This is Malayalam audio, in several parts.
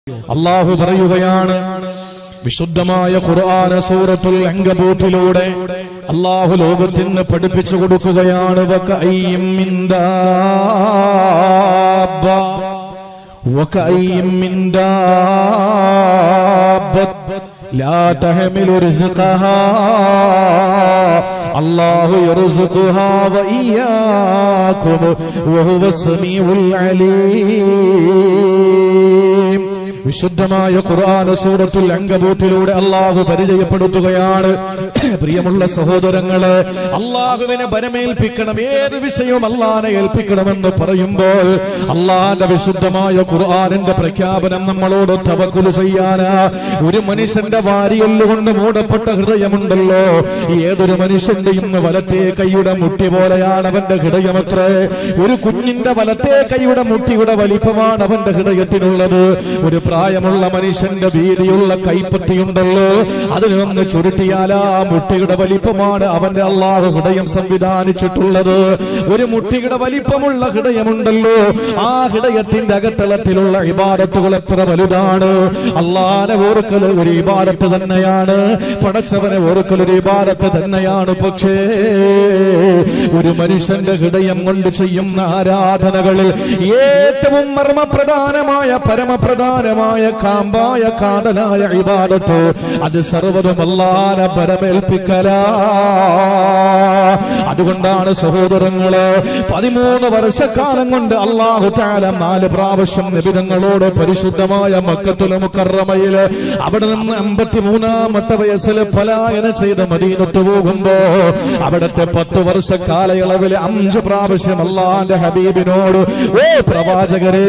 അള്ളാഹു പറയുകയാണ് വിശുദ്ധമായ ഖുർആന സൂറത്തുൽ അങ്കബൂത്തിലൂടെ അള്ളാഹു ലോകത്തിന് പഠിപ്പിച്ചു കൊടുക്കുകയാണ് വകഅയ്യിൻ മിൻ ദാബ്ബ وكأي من دابة لا تحمل رزقها الله يرزقها وإياكم وهو السميع العليم വിശുദ്ധമായ ഖുർആന സൂറത്തുൽ അങ്കബൂത്തിലൂടെ അള്ളാഹു പരിചയപ്പെടുത്തുകയാണ് പ്രിയമുള്ള സഹോദരങ്ങള് അള്ളാഹുവിനെ ബലമേൽപ്പിക്കണം ഏത് വിഷയവും അള്ളാനെ ഏൽപ്പിക്കണമെന്ന് പറയുമ്പോൾ അള്ളാന്റെ വിശുദ്ധമായ ഖുർആാനിന്റെ പ്രഖ്യാപനം നമ്മളോട് തവക്കുല് ചെയ്യാനാ ഒരു മനുഷ്യന്റെ വാരിയല്ലുകൊണ്ട് മൂടപ്പെട്ട ഹൃദയമുണ്ടല്ലോ ഏതൊരു മനുഷ്യന്റെ ഇന്ന് വലത്തേ കൈയുടെ മുട്ടി പോലെയാണ് അവന്റെ ഹൃദയമത്രേ ഒരു കുഞ്ഞിന്റെ വലത്തേ കൈയുടെ മുട്ടിയുടെ വലിപ്പമാണ് അവന്റെ ഹൃദയത്തിനുള്ളത് ഒരു പ്രായമുള്ള മനുഷ്യന്റെ വീതിയുള്ള കൈപ്പത്തിയുണ്ടല്ലോ അതിനൊന്ന് ചുരുട്ടിയാൽ ആ മുട്ടിയുടെ വലിപ്പമാണ് അവന്റെ അള്ളാഹു ഹൃദയം സംവിധാനിച്ചിട്ടുള്ളത് ഒരു മുട്ടിയുടെ വലിപ്പമുള്ള ഹൃദയമുണ്ടല്ലോ ആ ഹൃദയത്തിന്റെ അകത്തളത്തിലുള്ള ഇബാദത്തുകൾ എത്ര വലുതാണ് അള്ളാനെ ഓർക്കൽ ഒരു ഇബാദത്ത് തന്നെയാണ് പടച്ചവനെ ഓർക്കൽ ഒരു ഇബാദത്ത് തന്നെയാണ് പക്ഷേ ഒരു മനുഷ്യന്റെ ഹൃദയം കൊണ്ട് ചെയ്യുന്ന ആരാധനകളിൽ ഏറ്റവും മർമ്മപ്രധാനമായ പരമപ്രധാനമായ കാമ്പായ കാതലായ ഇബാദത്ത് അത് സർവ്വതും അല്ലാതെ പരമേൽപ്പിക്കല അതുകൊണ്ടാണ് സഹോദരങ്ങള് പതിമൂന്ന് വർഷക്കാലം കൊണ്ട് അള്ളാഹു താല നാല് പ്രാവശ്യം നിബിധങ്ങളോട് പരിശുദ്ധമായ മക്കത്തുല മുക്കറമയില് അവിടെ നിന്ന് അമ്പത്തിമൂന്നാമത്തെ വയസ്സിൽ പലായനം ചെയ്ത് മദീനത്ത് പോകുമ്പോ അവിടുത്തെ പത്ത് വർഷ കാലയളവിൽ അഞ്ച് പ്രാവശ്യം അള്ളാന്റെ ഹബീബിനോട് ഓ പ്രവാചകരേ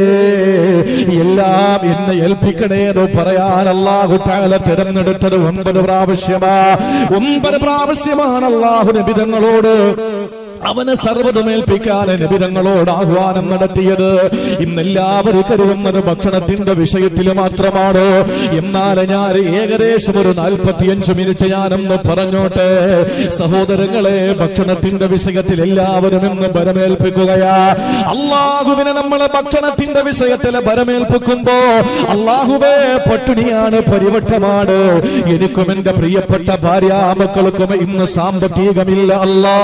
എല്ലാം എന്നെ ഏൽപ്പിക്കണേ എന്ന് പറയാൻ അള്ളാഹു താല തിരഞ്ഞെടുത്തത് ഒമ്പത് പ്രാവശ്യമാ ഒമ്പത് പ്രാവശ്യമാണ് അള്ളാഹു നബിതങ്ങളോട് അവന് സർവ്വതമേൽപ്പിക്കാൻ നബിതങ്ങളോട് ആഹ്വാനം നടത്തിയത് ഇന്നെല്ലാവരും കരുതുന്നത് ഭക്ഷണത്തിന്റെ വിഷയത്തിൽ മാത്രമാണ് എന്നാൽ ഞാൻ ഏകദേശം ഒരു നാൽപ്പത്തിയഞ്ച് മിനിറ്റ് ഞാനൊന്ന് പറഞ്ഞോട്ടെ സഹോദരങ്ങളെ ഭക്ഷണത്തിന്റെ വിഷയത്തിൽ എല്ലാവരും ഇന്ന് ബലമേൽപ്പിക്കുകയാ അള്ളാഹുവിനെ നമ്മൾ ഭക്ഷണത്തിന്റെ വിഷയത്തിൽ ബലമേൽപ്പിക്കുമ്പോ അള്ളാഹുവേ പട്ടിണിയാണ് പരിവട്ടമാണ് എനിക്കും എന്റെ പ്രിയപ്പെട്ട ഭാര്യാമക്കൾക്കും ഇന്ന് സാമ്പത്തികമില്ല അല്ലാ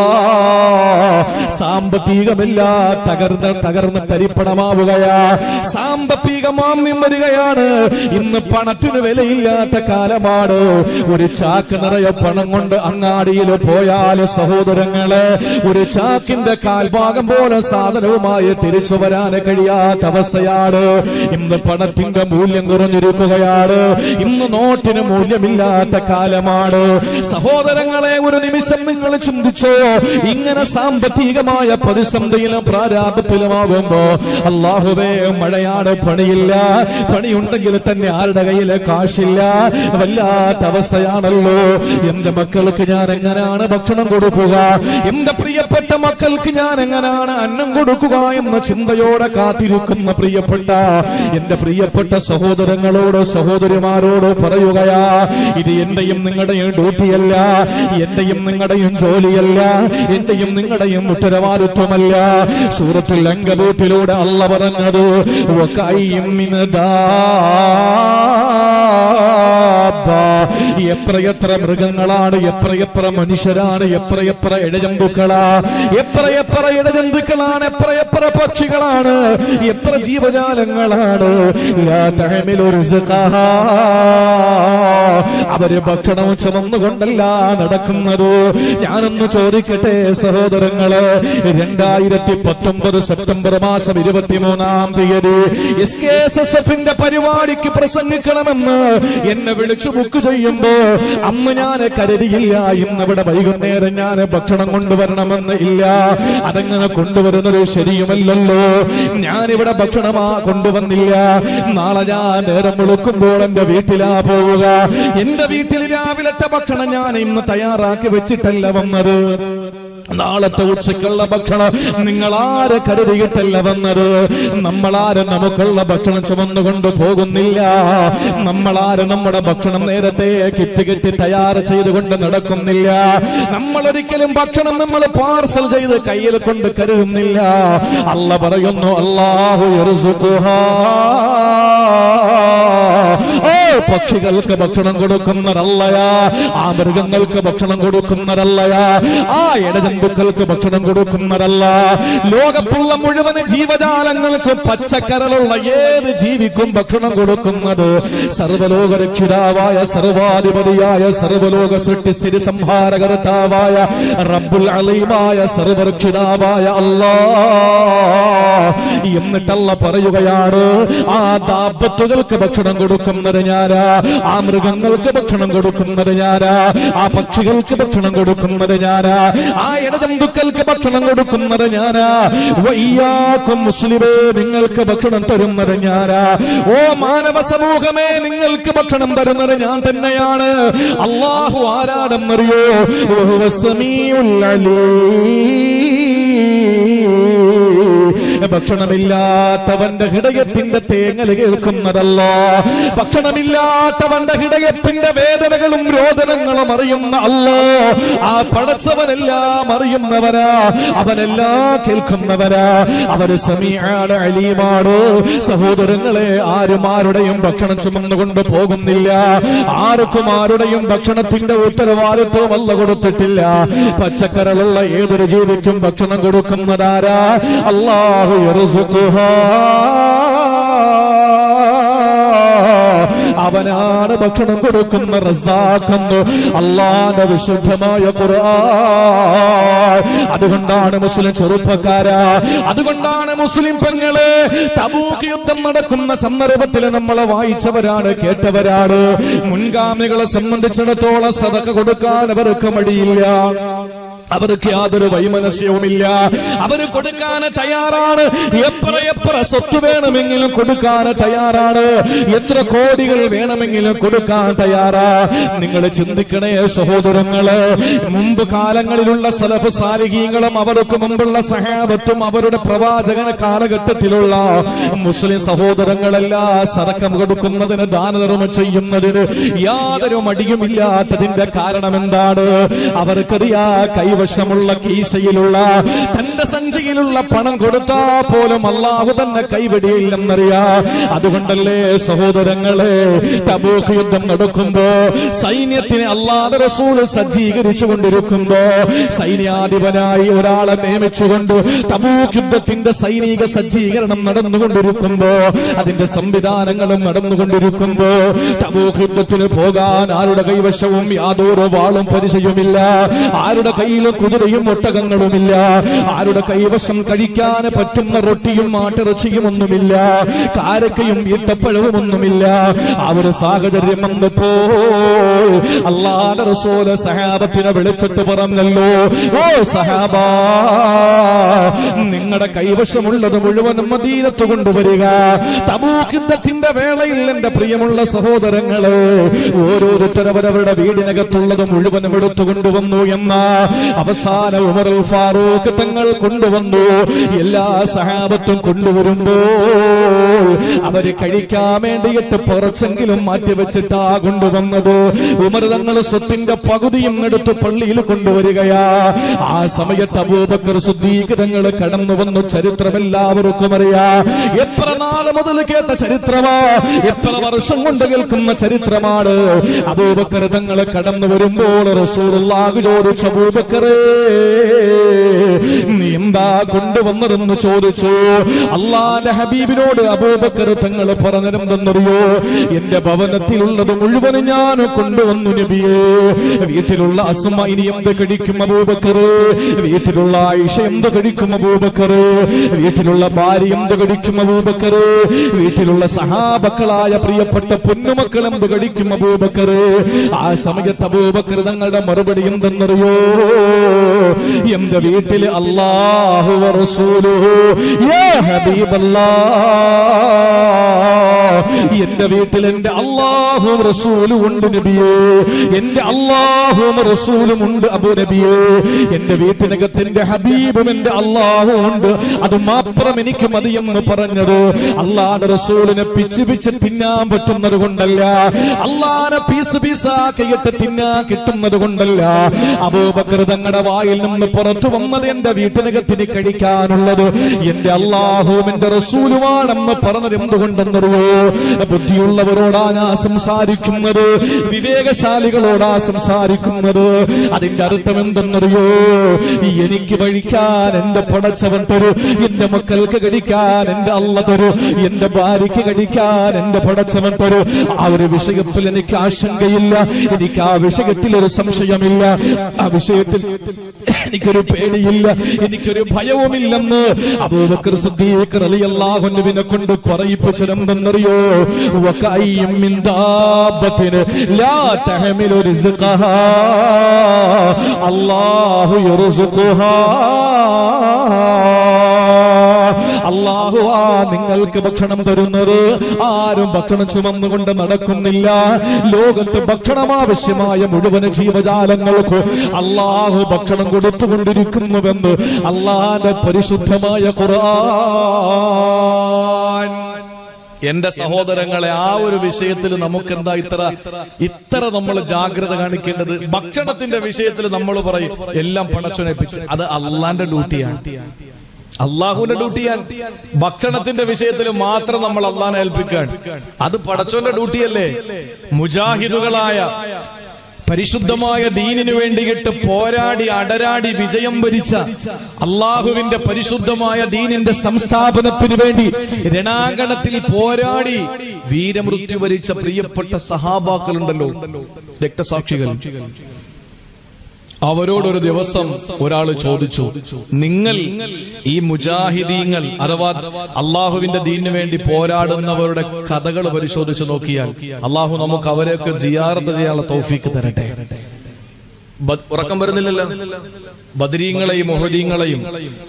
സാമ്പത്തികമില്ല തകർന്ന് തകർന്ന് തരിപ്പണമാവുകയാ സാമ്പത്തികമാം വരികയാണ് ഇന്ന് പണത്തിന് വിലയില്ലാത്ത കാലമാണ് ഒരു ചാക്ക് നിറയെ പണം കൊണ്ട് അങ്ങാടിയിൽ പോയാൽ സഹോദരങ്ങളെ ഒരു ചാക്കിന്റെ കാൽഭാഗം പോലെ സാധനവുമായി തിരിച്ചു വരാൻ കഴിയാത്ത അവസ്ഥയാണ് ഇന്ന് പണത്തിന്റെ മൂല്യം കുറഞ്ഞിരിക്കുകയാണ് ഇന്ന് നോട്ടിന് മൂല്യമില്ലാത്ത കാലമാണ് സഹോദരങ്ങളെ ഒരു നിമിഷം നിങ്ങൾ ചിന്തിച്ചോ ഇങ്ങനെ സാമ്പത്തികമായ പ്രതിസന്ധിയിലും പ്രാരാബ്ധത്തിലുമാകുമ്പോ അള്ളാഹുവേ മഴയാണ് പണിയില്ല പണിയുണ്ടെങ്കിൽ തന്നെ ആരുടെ കയ്യില് കാശില്ല വല്ലാത്ത അവസ്ഥയാണല്ലോ എന്റെ മക്കൾക്ക് ഞാൻ എങ്ങനെയാണ് ഭക്ഷണം കൊടുക്കുക എന്റെ പ്രിയപ്പെട്ട മക്കൾക്ക് ഞാൻ എങ്ങനെയാണ് അന്നം കൊടുക്കുക എന്ന ചിന്തയോടെ കാത്തിരിക്കുന്ന പ്രിയപ്പെട്ട എന്റെ പ്രിയപ്പെട്ട സഹോദരങ്ങളോട് സഹോദരിമാരോട് പറയുകയാ ഇത് എന്റെയും നിങ്ങളുടെയും ഡ്യൂട്ടിയല്ല എന്റെയും നിങ്ങളുടെയും ജോലിയല്ല എന്റെയും നിങ്ങളുടെയും ഉത്തരവാദിത്വമല്ല സൂറത്തിൽ അങ്കബൂത്തിലൂടെ അല്ല പറഞ്ഞത് "വകഅയ്യിൻ മിൻ ദാബ്ബ." എത്രയെത്ര മൃഗങ്ങളാണ് എത്രയെത്ര മനുഷ്യരാണ് എത്രയെത്ര ഇഴജന്തുക്കളാ എത്രയെത്ര ഇഴജന്തുക്കളാണ് എത്രയെത്ര പക്ഷികളാണ് എത്ര ജീവജാലങ്ങളാണ് ലാ തഹ്മിലു റിസ്ഖഹാ. അവര് ഭക്ഷണം ചുമന്നുകൊണ്ടല്ല നടക്കുന്നത് ഞാനൊന്ന് ചോദിക്കട്ടെ സഹോദരങ്ങള് രണ്ടായിരത്തി പത്തൊമ്പത് സെപ്റ്റംബർ മാസം ഇരുപത്തിമൂന്നാം തീയതി എസ് കെ എസ് എസ് എഫിന്റെ പരിപാടിക്ക് പ്രസംഗിക്കണമെന്ന് എന്നെ വിളിച്ചു ബുക്ക് ചെയ്യുമ്പോ അന്ന് ഞാൻ കരുതിയില്ല ഇന്ന് ഇവിടെ വൈകുന്നേരം ഞാൻ ഭക്ഷണം കൊണ്ടുവരണമെന്ന് ഇല്ല അതങ്ങനെ കൊണ്ടുവരുന്നത് ശരിയുമല്ലല്ലോ ഞാനിവിടെ ഭക്ഷണമാ കൊണ്ടുവന്നില്ല നാളെ ഞാൻ നേരം വിളിക്കുമ്പോൾ എന്റെ വീട്ടിലാ പോവുക എന്റെ വീട്ടിൽ രാവിലത്തെ ഭക്ഷണം ഞാൻ ഇന്ന് തയ്യാറാക്കി വെച്ചിട്ടല്ല വന്നത് നാളത്തെ ഉച്ചക്കുള്ള ഭക്ഷണം നിങ്ങൾ ആരെ കരുതിയിട്ടല്ല വന്നത് നമ്മളാരും നമുക്കുള്ള ഭക്ഷണം ചുമന്നുകൊണ്ട് പോകുന്നില്ല നമ്മളാരും നമ്മുടെ ഭക്ഷണം നേരത്തെ കിറ്റ് കിറ്റ് തയ്യാർ ചെയ്തുകൊണ്ട് നടക്കുന്നില്ല നമ്മൾ ഒരിക്കലും ഭക്ഷണം നമ്മൾ പാർസൽ ചെയ്ത് കയ്യിൽ കൊണ്ട് കരുതുന്നില്ല അല്ല പറയുന്നു അള്ളാഹു യർസുഖുഹാ. ഓ പക്ഷികൾക്ക് ഭക്ഷണം കൊടുക്കുന്നവരല്ലയാ ആ മൃഗങ്ങൾക്ക് ഭക്ഷണം കൊടുക്കുന്നവരല്ലയാ ആ ഇടജന്തുക്കൾക്ക് ഭക്ഷണം കൊടുക്കുന്നവരല്ല ലോകത്തുള്ള മുഴുവൻ ജീവജാലങ്ങൾക്ക് പച്ചക്കരലുള്ള ഏത് ജീവിക്കും ഭക്ഷണം കൊടുക്കുന്നത് സർവലോക രക്ഷിതാവായ സർവാധിപതിയായ സർവലോക സൃഷ്ടിസ്ഥിതി സംഹാരകർത്താവായ റബ്ബുൽ അലീമായ സർവരക്ഷിതാവായ അല്ലാ എന്നിട്ടല്ല പറയുകയാണ് ആ ദാപത്തുകൾക്ക് ഭക്ഷണം കൊടുക്കുന്നത് ഞാനാ ആ മൃഗങ്ങൾക്ക് ഭക്ഷണം കൊടുക്കുന്നത് ഞാനാ ആ പക്ഷികൾക്ക് ഭക്ഷണം കൊടുക്കുന്നത് ഞാനാ ആ ഇടജന്തുക്കൾക്ക് ഭക്ഷണം കൊടുക്കുന്നത് ഞാനാ വയ്യാക്കും മുസ്ലിമേ നിങ്ങൾക്ക് ഭക്ഷണം തരുന്നത് ഞാനാ ഓ മാനവ സമൂഹമേ നിങ്ങൾക്ക് ഭക്ഷണം തരുന്നത് ഞാൻ തന്നെയാണ് അള്ളാഹു ആരാടെന്നറിയോ വഹുവ സമീഉൽ അലീം. ഭക്ഷണമില്ലാത്തവന്റെ ഹൃദയത്തിന്റെ തേങ്ങൽ കേൾക്കുന്നതല്ല ഭക്ഷണമില്ലാത്തവന്റെ ഹൃദയത്തിന്റെ വേദനകളും രോദനങ്ങളും അറിയുന്ന അല്ലോ ആ പടച്ചവനെല്ലാം അറിയുന്നവരാ അവനെല്ലാം കേൾക്കുന്നവരാ അവര് സമീആണ് അലീമാണ് സഹോദരങ്ങളെ ആരും ആരുടെയും ഭക്ഷണം ചുമന്നുകൊണ്ട് പോകുന്നില്ല ആർക്കും ആരുടെയും ഭക്ഷണത്തിന്റെ ഉത്തരവാദിത്വം അല്ല കൊടുത്തിട്ടില്ല പച്ചക്കരളുള്ള ഏതൊരു ജീവിക്കും ഭക്ഷണം കൊടുക്കുന്നതാരാ അള്ളാഹു യർസുഖുഹാ. അവനാണ് ഭക്ഷണം കൊടുക്കുന്ന റസാഖെന്ന് അള്ളാന്റെ വിശുദ്ധമായ ഖുർആൻ അതുകൊണ്ടാണ് മുസ്ലിം ചെറുപ്പക്കാരാ അതുകൊണ്ടാണ് മുസ്ലിം പെങ്ങള് തബൂക്ക് യുദ്ധം നടക്കുന്ന സന്ദർഭത്തിൽ നമ്മളെ വായിച്ചവരാണ് കേട്ടവരാണ് മുൻഗാമികളെ സംബന്ധിച്ചിടത്തോളം സതക കൊടുക്കാൻ അവർക്ക് മടിയില്ല അവർക്ക് യാതൊരു വൈമനസ്യവുമില്ല അവര് കൊടുക്കാൻ തയ്യാറാണ് എത്ര എത്ര സ്വത്ത് വേണമെങ്കിലും കൊടുക്കാൻ തയ്യാറാണ് എത്ര കോടികൾ വേണമെങ്കിലും കൊടുക്കാൻ തയ്യാറാ നിങ്ങൾ ചിന്തിക്കണേ സഹോദരങ്ങള് മുമ്പ് കാലങ്ങളിലുള്ള സലഫ് സാരികീങ്ങളും അവർക്ക് മുമ്പുള്ള സഹാബത്തും അവരുടെ പ്രവാചകന കാലഘട്ടത്തിലുള്ള മുസ്ലിം സഹോദരങ്ങളെല്ലാം സറക്കം കൊടുക്കുന്നതിന് ദാനധർമ്മം ചെയ്യുന്നതിന് യാതൊരു മടിയുമില്ലാത്തതിന്റെ കാരണം എന്താണ് അവർക്കറിയാ കൈവശമുള്ള കീശയിലുള്ള തന്റെ സഞ്ചിയിലുള്ള പണം കൊടുത്താ പോലും അള്ളാഹു തന്നെ കൈവെടിയില്ലെന്നറിയാ അതുകൊണ്ടല്ലേ സഹോദരങ്ങളെ തബൂക്ക് യുദ്ധം നടക്കുമ്പോ സൈന്യത്തിനെ അള്ളാഹ് റസൂൽ സജ്ജീകരിച്ചു കൊണ്ടിരിക്കുമ്പോ സൈന്യാധിപനായി ഒരാളെ നിയമിച്ചുകൊണ്ട് തബൂക്ക് യുദ്ധത്തിന്റെ സൈനിക സജ്ജീകരണം നടന്നുകൊണ്ടിരിക്കുമ്പോ അതിന്റെ സംവിധാനങ്ങളും നടന്നുകൊണ്ടിരിക്കുമ്പോ തബൂക്ക് യുദ്ധത്തിന് പോകാൻ ആരുടെ കൈവശവും യാതൊരു വാളും പരിചയവുമില്ല ആരുടെ കയ്യിലും കുതിരയും ഒട്ടകങ്ങളുമില്ല ആരുടെ കൈവശം കഴിക്കാൻ പറ്റുന്ന റൊട്ടിയും ആട്ടിറച്ചിയും ഒന്നുമില്ല കാരക്കയും ഈത്തപ്പഴവും ഒന്നുമില്ല ആ ഒരു സാഹചര്യം വന്നപ്പോ അള്ളാഹ് റസൂല് സഹാബത്തിനെ വിളിച്ചിട്ട് പറഞ്ഞല്ലോ ഓ സഹാബ നിങ്ങളുടെ കൈവശമുള്ളത് മുഴുവനും മദീനത്ത് കൊണ്ടുവരിക തബൂക്കിന്റെ വേളയിൽ എന്റെ പ്രിയമുള്ള സഹോദരങ്ങള് ഓരോരുത്തരവരവരുടെ വീടിനകത്തുള്ളത് മുഴുവനും എടുത്തു കൊണ്ടുവന്നു എന്ന അവസാന ഉമറുൽ ഫാറൂഖ് തങ്ങൾ കൊണ്ടുവന്നു എല്ലാ സഹാബത്തും കൊണ്ടുവരുമ്പോ അവര് കഴിക്കാൻ വേണ്ടിയിട്ട് കുറച്ചെങ്കിലും മാറ്റിവെച്ചിട്ടാ കൊണ്ടുവന്നത് ഉമർ തങ്ങൾ സ്വത്തിന്റെ പകുതിയും എടുത്ത് പള്ളിയിൽ കൊണ്ടുവരികയാ ആ സമയത്ത് അബൂബക്കർ സുദ്ദീഖരങ്ങൾ കടന്നു വന്നു ചരിത്രം എല്ലാവർക്കും അറിയാ എത്ര നാള് മുതൽ കേട്ട ചരിത്രമാ എത്ര വർഷം കൊണ്ട് കേൾക്കുന്ന ചരിത്രമാണ് അബൂബക്കർ തങ്ങൾ കടന്നു വരുമ്പോൾ റസൂലുള്ളാഹി ചോദിച്ചു അബൂബക്കറേ നീ എന്താ കൊണ്ടുവന്നതെന്ന് ചോദിച്ചു അള്ളാന്റെ ഹബീബിനോട് അബൂബക്കർ തങ്ങൾ പറഞ്ഞിരുന്നെന്നറിയോ എന്റെ ഭവനത്തിലുള്ളത് മുഴുവനും ഞാൻ കൊണ്ടുവന്നു നബിയേ വീട്ടിലുള്ള അസുമ ഇനി എന്ത് കഴിക്കും അബൂബക്കർ വീട്ടിലുള്ള ആയിഷ എന്ത് കഴിക്കും അബൂബക്കർ വീട്ടിലുള്ള ഭാര്യ എന്ത് കഴിക്കും അബൂബക്കർ വീട്ടിലുള്ള സഹാബക്കളായ പ്രിയപ്പെട്ട പൊന്നുമക്കൾ എന്ത് കഴിക്കും അബൂബക്കർ ആ സമയത്ത് അബൂബക്കർ തങ്ങളുടെ മറുപടി എന്തെന്നറിയോ എന്റെ വീട്ടില് അള്ളാഹു റസൂലുഹു യാ ഹബീബല്ലാ എന്റെ വീട്ടിൽ എന്റെ അള്ളാഹും റസൂലും ഉണ്ട് നബിയേ എന്റെ അള്ളാഹും റസൂലും ഉണ്ട് അബു നബിയേ എന്റെ വീട്ടിനകത്ത് എന്റെ ഹബീബും എന്റെ അള്ളാഹും ഉണ്ട് അത് മാത്രം എനിക്ക് മതിയെന്ന് പറഞ്ഞത് അള്ളാഹ് റസൂലിനെ പിച്ച് പിച്ച് തിന്നാൻ പറ്റുന്നത് കൊണ്ടല്ല അള്ളാഹനെ പീസ് പീസാക്കിയിട്ട് തിന്നാൻ കിട്ടുന്നത് കൊണ്ടല്ല അബൂബക്കർ തങ്ങളുടെ വായിൽ നിന്ന് പുറത്തു വന്നത് എന്റെ വീട്ടിനകത്തിന് കഴിക്കാനുള്ളത് എന്റെ അള്ളാഹുവും എന്റെ റസൂലുമാണെന്ന് പറഞ്ഞത് എന്തുകൊണ്ടെന്നറിയോ ബുദ്ധിയുള്ളവരോടാ ഞാൻ സംസാരിക്കുന്നത് വിവേകശാലികളോടാ സംസാരിക്കുന്നത് അതിന്റെ അർത്ഥം എന്തെന്നറിയോ എനിക്ക് കഴിക്കാൻ എന്റെ പടച്ചവൻ തരൂ എന്റെ മക്കൾക്ക് കഴിക്കാൻ എന്റെ അള്ള തരൂ എന്റെ ഭാര്യയ്ക്ക് കഴിക്കാൻ എന്റെ പടച്ചവൻ തരൂ ആ ഒരു വിഷയത്തിൽ എനിക്ക് ആശങ്കയില്ല എനിക്ക് ആ വിഷയത്തിൽ ഒരു സംശയമില്ല ആ വിഷയത്തിൽ എനിക്കൊരു പേടിയില്ല എനിക്കൊരു ഭയവുമില്ലെന്ന് അബൂബക്കർ സിദ്ദീഖ് റളിയല്ലാഹു അൻഹുവിനെ കൊണ്ട് പറയിപ്പിച്ചതെന്തെന്നറിയോ വകഅയ്യിൻ മിൻ ദാബത്തിൻ ലാ തഹമിലു റിസ്ഖഹാ അല്ലാഹു യർസുഖുഹാ അള്ളാഹുവാ നിങ്ങൾക്ക് ഭക്ഷണം തരുന്നത് ആരും ഭക്ഷണം ചുമന്നുകൊണ്ട് നടക്കുന്നില്ല ലോകത്ത് ഭക്ഷണം ആവശ്യമായ മുഴുവൻ ജീവജാലങ്ങൾക്ക് അള്ളാഹു ഭക്ഷണം കൊടുത്തുകൊണ്ടിരിക്കുന്നുവെന്ന് അള്ളാന്റെ പരിശുദ്ധമായ ഖുർആൻ എന്റെ സഹോദരങ്ങളെ ആ ഒരു വിഷയത്തിൽ നമുക്ക് എന്താ ഇത്ര ഇത്ര നമ്മൾ ജാഗ്രത കാണിക്കേണ്ടത് ഭക്ഷണത്തിന്റെ വിഷയത്തിൽ നമ്മൾ പറയും എല്ലാം പടച്ചുനേപ്പിച്ച് അത് അള്ളാന്റെ ഡ്യൂട്ടിയാണ് അള്ളാഹുവിന്റെ ഡ്യൂട്ടിയാണ് ഭക്ഷണത്തിന്റെ വിഷയത്തിൽ മാത്രം നമ്മൾ അള്ളാഹിനെ ഏൽപ്പിക്കുകയാണ് അത് പടച്ചോന്റെ ഡ്യൂട്ടിയല്ലേ മുജാഹിദുകളായ പരിശുദ്ധമായ ദീനിനു വേണ്ടിയിട്ട് പോരാടി അടരാടി വിജയം വരിച്ച അള്ളാഹുവിന്റെ പരിശുദ്ധമായ ദീനിന്റെ സംസ്ഥാപനത്തിന് വേണ്ടി രണാങ്കണത്തിൽ പോരാടി വീരമൃത്യു വരിച്ച പ്രിയപ്പെട്ട സഹാബാക്കളുണ്ടല്ലോ രക്തസാക്ഷികൾ അവരോടൊരു ദിവസം ഒരാൾ ചോദിച്ചു നിങ്ങൾ ഈ മുജാഹിദീങ്ങൾ അഥവാ അള്ളാഹുവിന്റെ ദീനിനു വേണ്ടി പോരാടുന്നവരുടെ കഥകൾ പരിശോധിച്ച് നോക്കിയാൽ അള്ളാഹു നമുക്ക് അവരെയൊക്കെ സിയാറത്ത് ചെയ്യാനുള്ള തൗഫീക്ക് തരട്ടെ ബദ്- ഉറക്കം വരുന്നില്ലല്ലോ ബദരീങ്ങളെയും മൊഹദീങ്ങളെയും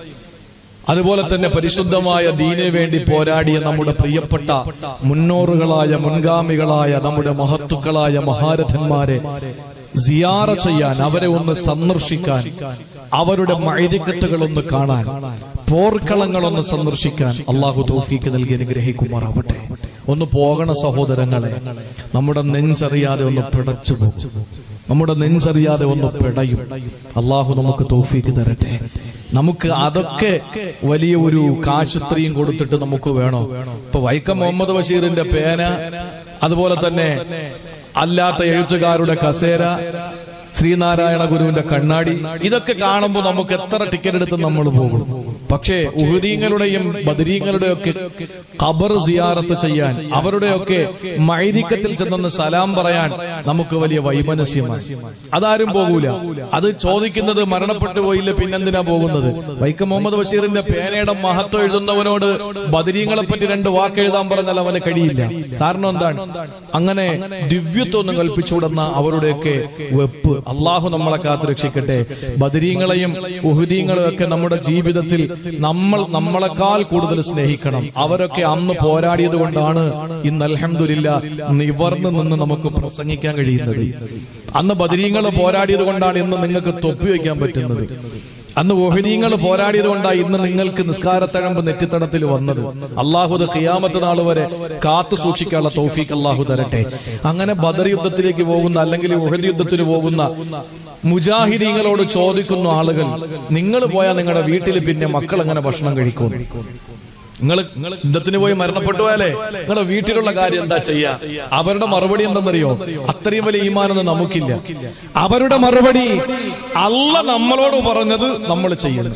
അതുപോലെ തന്നെ പരിശുദ്ധമായ ദീനിനു വേണ്ടി പോരാടിയ നമ്മുടെ പ്രിയപ്പെട്ട മുന്നോറുകളായ മുൻഗാമികളായ നമ്മുടെ മഹത്തുക്കളായ മഹാരഥന്മാരെ സിയാറ ചെയ്യാൻ അവരെ ഒന്ന് സന്ദർശിക്കാൻ അവരുടെ മൈരിക്കത്തുകൾ ഒന്ന് കാണാൻ പോർക്കളങ്ങളൊന്ന് സന്ദർശിക്കാൻ അള്ളാഹു തൗഫീക്ക് നൽകി അനുഗ്രഹിക്കുമാറാവട്ടെ ഒന്ന് പോകണ സഹോദരങ്ങളെ നമ്മുടെ നെഞ്ചറിയാതെ ഒന്ന് പിടച്ചു പോകും നമ്മുടെ നെഞ്ചറിയാതെ ഒന്ന് പിടയും അള്ളാഹു നമുക്ക് തോഫീക്ക് തരട്ടെ നമുക്ക് അതൊക്കെ വലിയ ഒരു കാശുത്രിയും കൊടുത്തിട്ട് നമുക്ക് വേണോ ഇപ്പൊ വൈക്കം മുഹമ്മദ് ബഷീറിന്റെ പേന അതുപോലെ തന്നെ അല്ലാത്ത എഴുത്തുകാരുടെ കസേര ശ്രീനാരായണ ഗുരുവിന്റെ കണ്ണാടി ഇതൊക്കെ കാണുമ്പോൾ നമുക്ക് എത്ര ടിക്കറ്റ് എടുത്ത് നമ്മൾ പോകും പക്ഷേ ഉഹുദീങ്ങളുടെയും ബദരീങ്ങളുടെയും ഒക്കെ ഖബർ സിയാറത്ത് ചെയ്യാൻ അവരുടെയൊക്കെ മൈരിക്കത്തിൽ ചെന്നൊന്ന് സലാം പറയാൻ നമുക്ക് വലിയ വൈമനസ്യമാണ് അതാരും പോകൂല അത് ചോദിക്കുന്നത് മരണപ്പെട്ടു പോയില്ല പിന്നെന്തിനാ പോകുന്നത് വൈക്കം മുഹമ്മദ് ബഷീറിന്റെ പേനയുടെ മഹത്വം എഴുതുന്നവനോട് ബദരീങ്ങളെ പറ്റി രണ്ട് വാക്ക് എഴുതാൻ പറഞ്ഞാൽ അവന് കഴിയില്ല കാരണം എന്താണ് അങ്ങനെ ദിവ്യത്വം ഒന്നും കൽപ്പിച്ചുവിടുന്ന അവരുടെയൊക്കെ വെപ്പ് അള്ളാഹു നമ്മളെ കാത്തു രക്ഷിക്കട്ടെ ബദരീങ്ങളെയും ഉഹുദീങ്ങളെയും ഒക്കെ നമ്മുടെ ജീവിതത്തിൽ നമ്മൾ നമ്മളെക്കാൾ കൂടുതൽ സ്നേഹിക്കണം അവരൊക്കെ അന്ന് പോരാടിയത് കൊണ്ടാണ് ഇന്ന് അൽഹംദുലില്ല നിവർന്ന് നിന്ന് നമുക്ക് പ്രസംഗിക്കാൻ കഴിയുന്നത് അന്ന് ബദരീങ്ങൾ പോരാടിയത് കൊണ്ടാണ് ഇന്ന് നിങ്ങൾക്ക് തൊപ്പി വയ്ക്കാൻ പറ്റുന്നത് അന്ന് ഓഹിനീങ്ങൾ പോരാടിയത് കൊണ്ടാണ് ഇന്ന് നിങ്ങൾക്ക് നിസ്കാരത്തഴമ്പ് നെറ്റിത്തടത്തിൽ വന്നത് അള്ളാഹുദ് ഖിയാമത്ത് നാൾ വരെ കാത്തു സൂക്ഷിക്കാനുള്ള തൗഫീഖ് അള്ളാഹു തരട്ടെ അങ്ങനെ ബദർ യുദ്ധത്തിലേക്ക് പോകുന്ന അല്ലെങ്കിൽ ഉഹദ് യുദ്ധത്തിന് പോകുന്ന മുജാഹിദീങ്ങളോട് ചോദിക്കുന്ന ആളുകൾ നിങ്ങൾ പോയാൽ നിങ്ങളുടെ വീട്ടിൽ പിന്നെ മക്കൾ എങ്ങനെ ഭക്ഷണം കഴിക്കും നിങ്ങൾ യുദ്ധത്തിന് പോയി മരണപ്പെട്ടു പോയാലേ നിങ്ങളുടെ വീട്ടിലുള്ള കാര്യം എന്താ ചെയ്യാ അവരുടെ മറുപടി എന്തെന്നറിയോ അത്രയും വലിയ ഈമാനൊന്നും നമുക്കില്ല അവരുടെ മറുപടി അല്ല നമ്മളോട് പറഞ്ഞത് നമ്മൾ ചെയ്യണം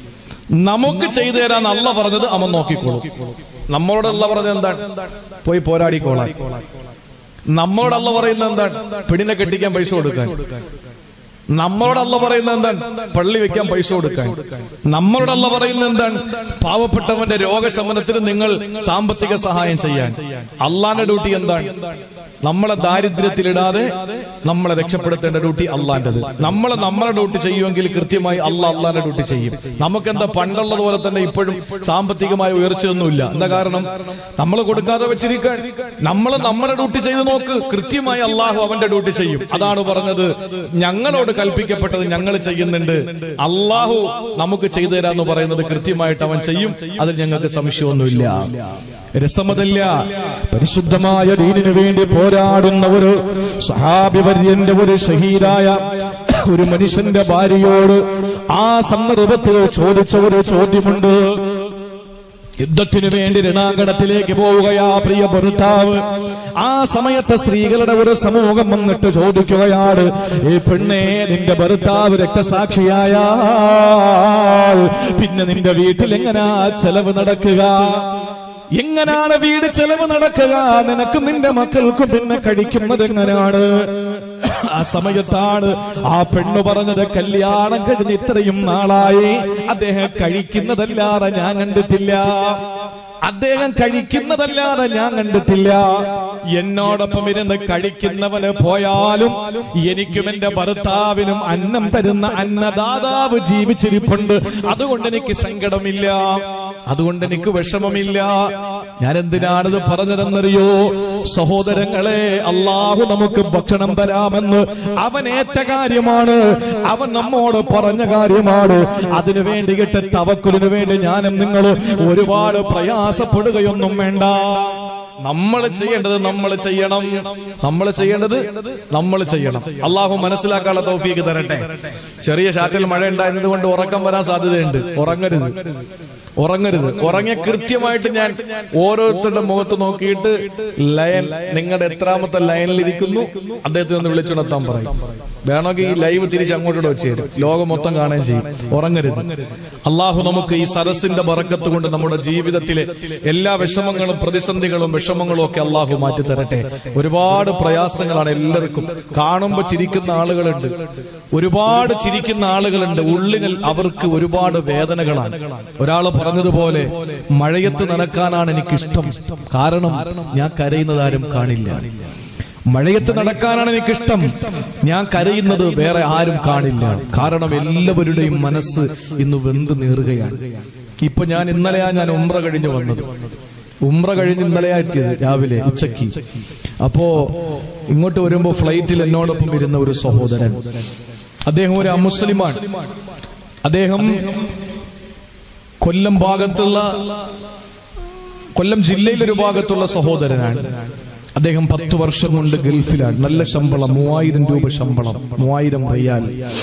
നമുക്ക് ചെയ്തു തരാൻ അല്ല പറഞ്ഞത് അവൻ നോക്കിക്കോളും നമ്മളോട് അല്ല പറഞ്ഞത് എന്താണ് പോയി പോരാടിക്കോളാൻ നമ്മളോട് അല്ല പറയുന്നത് എന്താണ് പെണ്ണിനെ കെട്ടിക്കാൻ പൈസ കൊടുക്കാൻ നമ്മളോട് അല്ല പറയുന്നത് എന്താണ് പള്ളി വെക്കാൻ പൈസ കൊടുക്കാൻ നമ്മളോട് അല്ല പറയുന്നത് എന്താണ് പാവപ്പെട്ടവന്റെ രോഗശമനത്തിന് നിങ്ങൾ സാമ്പത്തിക സഹായം ചെയ്യാൻ അള്ളാന്റെ ഡ്യൂട്ടി എന്താണ് നമ്മളെ ദാരിദ്ര്യത്തിലിടാതെ നമ്മളെ രക്ഷപ്പെടുത്തേണ്ട ഡ്യൂട്ടി അള്ളാന്റത് നമ്മളെ നമ്മളെ ഡ്യൂട്ടി ചെയ്യുമെങ്കിൽ കൃത്യമായി അല്ല അള്ളാന്റെ ഡ്യൂട്ടി ചെയ്യും നമുക്കെന്താ പണ്ടുള്ളത് പോലെ തന്നെ ഇപ്പോഴും സാമ്പത്തികമായ ഉയർച്ചയൊന്നുമില്ല എന്താ കാരണം നമ്മൾ കൊടുക്കാതെ വെച്ചിരിക്കാൻ നമ്മൾ നമ്മുടെ ഡ്യൂട്ടി ചെയ്ത് നോക്ക് കൃത്യമായി അള്ളാഹു അവന്റെ ഡ്യൂട്ടി ചെയ്യും അതാണ് പറഞ്ഞത് ഞങ്ങളോട് കൽപ്പിക്കപ്പെട്ടത് ഞങ്ങൾ ചെയ്യുന്നുണ്ട് അള്ളാഹു നമുക്ക് ചെയ്തു തരാന്ന് പറയുന്നത് കൃത്യമായിട്ട് അവൻ ചെയ്യും അതിൽ ഞങ്ങൾക്ക് സംശയമൊന്നുമില്ല രസമതല്ല പരിശുദ്ധമായ ദീനിനു വേണ്ടി പോരാടുന്ന ഒരു സഹാബിവര്യന്റെ ഒരു ഷഹീദായ ഒരു മനുഷ്യന്റെ ഭാര്യയോട് ആ സന്ദർഭത്തിൽ ചോദിച്ച ഒരു ചോദ്യമുണ്ട് യുദ്ധത്തിനു വേണ്ടി രണാങ്കണത്തിലേക്ക് പോവുകയാ പ്രിയ ഭർത്താവ് ആ സമയത്ത് സ്ത്രീകളുടെ ഒരു സമൂഹം വന്നിട്ട് ചോദിക്കുകയാണ് ഈ പെണ്ണേ നിന്റെ ഭർത്താവ് രക്തസാക്ഷിയായാൽ പിന്നെ നിന്റെ വീട്ടിൽ എങ്ങനാ ചെലവ് നടക്കുക എങ്ങനാണ് വീട് ചെലവ് നടക്കുക നിനക്കും നിന്റെ മക്കൾക്കും പിന്നെ കഴിക്കുന്നത് എങ്ങനെയാണ് ആ സമയത്താണ് ആ പെണ്ണ് പറഞ്ഞത് കല്യാണം കഴിഞ്ഞ് ഇത്രയും നാളായി അദ്ദേഹം കഴിക്കുന്നതല്ലാതെ ഞാൻ കണ്ടിട്ടില്ല അദ്ദേഹം കഴിക്കുന്നതല്ലാതെ ഞാൻ കണ്ടിട്ടില്ല എന്നോടൊപ്പം ഇരുന്ന് കഴിക്കുന്നവന് പോയാലും എനിക്കും എന്റെ ഭർത്താവിനും അന്നം തരുന്ന അന്നദാതാവ് ജീവിച്ചിരിപ്പുണ്ട് അതുകൊണ്ട് എനിക്ക് സങ്കടമില്ല അതുകൊണ്ട് എനിക്ക് വിഷമമില്ല ഞാൻ എന്തിനാണിത് പറഞ്ഞതെന്നറിയോ സഹോദരങ്ങളെ അള്ളാഹു നമുക്ക് ഭക്ഷണം തരാമെന്ന് അവൻ ഏറ്റ കാര്യമാണ് അവൻ നമ്മോട് പറഞ്ഞ കാര്യമാണ് അതിനു വേണ്ടിയിട്ട് തവക്കുലിന് വേണ്ടി ഞാനും നിങ്ങൾ ഒരുപാട് പ്രയാസപ്പെടുകയൊന്നും വേണ്ട നമ്മൾ ചെയ്യേണ്ടത് നമ്മൾ ചെയ്യണം നമ്മൾ ചെയ്യേണ്ടത് നമ്മൾ ചെയ്യണം അള്ളാഹു മനസ്സിലാക്കാനുള്ള തൗഫീക്ക് തരട്ടെ ചെറിയ ചാറ്റൽ മഴ ഉണ്ടായിരുന്നത് കൊണ്ട് ഉറക്കം വരാൻ സാധ്യതയുണ്ട് ഉറങ്ങരുത് ഉറങ്ങരുത് ഉറങ്ങിയ കൃത്യമായിട്ട് ഞാൻ ഓരോരുത്തരുടെ മുഖത്ത് നോക്കിയിട്ട് ലയൻ നിങ്ങളുടെ എത്രാമത്തെ ലയനിലിരിക്കുന്നു അദ്ദേഹത്തെ ഒന്ന് വിളിച്ചുണർത്താൻ പറയും വേണമെങ്കിൽ ഈ ലൈവ് തിരിച്ച് അങ്ങോട്ടൂടെ വെച്ച് തരും ലോകം മൊത്തം കാണുകയും ചെയ്യും ഉറങ്ങരുത് അള്ളാഹു നമുക്ക് ഈ സരസിന്റെ ബറക്കത്ത് കൊണ്ട് നമ്മുടെ ജീവിതത്തിലെ എല്ലാ വിഷമങ്ങളും പ്രതിസന്ധികളും വിഷമങ്ങളും ഒക്കെ അള്ളാഹു മാറ്റി തരട്ടെ ഒരുപാട് പ്രയാസങ്ങളാണ് എല്ലാവർക്കും കാണുമ്പോൾ ചിരിക്കുന്ന ആളുകളുണ്ട് ഒരുപാട് ചിരിക്കുന്ന ആളുകളുണ്ട് ഉള്ളിൽ അവർക്ക് ഒരുപാട് വേദനകളാണ് ഒരാൾ പറഞ്ഞതുപോലെ മഴയത്ത് നടക്കാനാണ് എനിക്കിഷ്ടം കാരണം ഞാൻ കരയുന്നത് ആരും കാണില്ല മഴയത്ത് നടക്കാനാണ് എനിക്കിഷ്ടം ഞാൻ കരയുന്നത് വേറെ ആരും കാണില്ല കാരണം എല്ലാവരുടെയും മനസ്സ് ഇന്ന് വെന്ത് നീറുകയാണ് ഇപ്പൊ ഞാൻ ഇന്നലെയാ ഞാൻ ഉമ്ര കഴിഞ്ഞു വന്നത് ഉമ്ര കഴിഞ്ഞ് ഇന്നലെയാ എത്തിയത് രാവിലെ ഉച്ചയ്ക്ക് അപ്പോ ഇങ്ങോട്ട് വരുമ്പോ ഫ്ലൈറ്റിൽ എന്നോടൊപ്പം ഇരുന്ന ഒരു സഹോദരൻ അദ്ദേഹം ഒരു അമുസ്ലിമാണ് അദ്ദേഹം കൊല്ലം ഭാഗത്തുള്ള കൊല്ലം ജില്ലയിലെ ഒരു ഭാഗത്തുള്ള സഹോദരനാണ് അദ്ദേഹം പത്ത് വർഷം കൊണ്ട് ഗൾഫിലാണ് നല്ല ശമ്പളം മൂവായിരം രൂപ ശമ്പളം മൂവായിരം റിയാൽ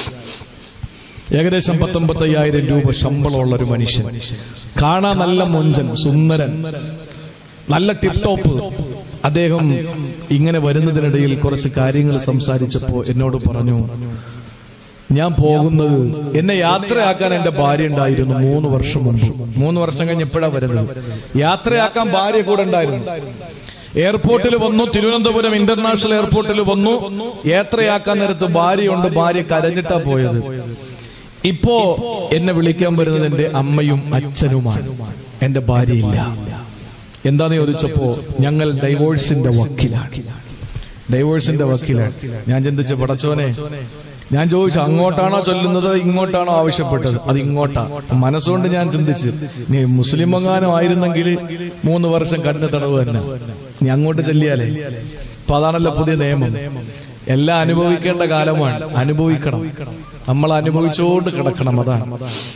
ഏകദേശം പത്തൊമ്പത്തയ്യായിരം രൂപ ശമ്പളമുള്ള ഒരു മനുഷ്യൻ കാണാൻ നല്ല മൊഞ്ചൻ സുന്ദരൻ നല്ല ടിപ് ടോപ്പ് അദ്ദേഹം ഇങ്ങനെ വരുന്നതിനിടയിൽ കുറച്ച് കാര്യങ്ങൾ സംസാരിച്ചപ്പോ എന്നോട് പറഞ്ഞു ഞാൻ പോകുന്നത് എന്നെ യാത്രയാക്കാൻ എന്റെ ഭാര്യ ഉണ്ടായിരുന്നു മൂന്ന് വർഷം മുമ്പ് മൂന്ന് വർഷം കഴിഞ്ഞ് എപ്പോഴാ വരുന്നത് യാത്രയാക്കാൻ ഭാര്യ കൂടെ ഉണ്ടായിരുന്നു എയർപോർട്ടിൽ വന്നു തിരുവനന്തപുരം ഇന്റർനാഷണൽ എയർപോർട്ടിൽ വന്നു യാത്രയാക്കാൻ നേരത്ത് ഭാര്യയുണ്ട് ഭാര്യ കരഞ്ഞിട്ടാ പോയത് ഇപ്പോ എന്നെ വിളിക്കാൻ വരുന്നത് എന്റെ അമ്മയും അച്ഛനുമാണ് എന്റെ ഭാര്യയില്ല എന്താന്ന് ചോദിച്ചപ്പോ ഞങ്ങൾ ഡൈവോഴ്സിന്റെ വക്കീലാണ് ഡൈവോഴ്സിന്റെ വക്കീലാണ് ഞാൻ ചിന്തിച്ച പടച്ചോനെ ഞാൻ ചോദിച്ചു അങ്ങോട്ടാണോ ചൊല്ലുന്നത് ഇങ്ങോട്ടാണോ ആവശ്യപ്പെട്ടത് അത് ഇങ്ങോട്ടാ മനസ്സുകൊണ്ട് ഞാൻ ചിന്തിച്ച് നീ മുസ്ലിം എങ്ങാനും ആയിരുന്നെങ്കിൽ മൂന്ന് വർഷം കഠിന തടവ് തന്നെ നീ അങ്ങോട്ട് ചെല്ലിയാലേ അപ്പൊ അതാണല്ലോ പുതിയ നിയമം എല്ലാം അനുഭവിക്കേണ്ട കാലമാണ് അനുഭവിക്കണം നമ്മൾ അനുഭവിച്ചുകൊണ്ട് കിടക്കണം അതാണ്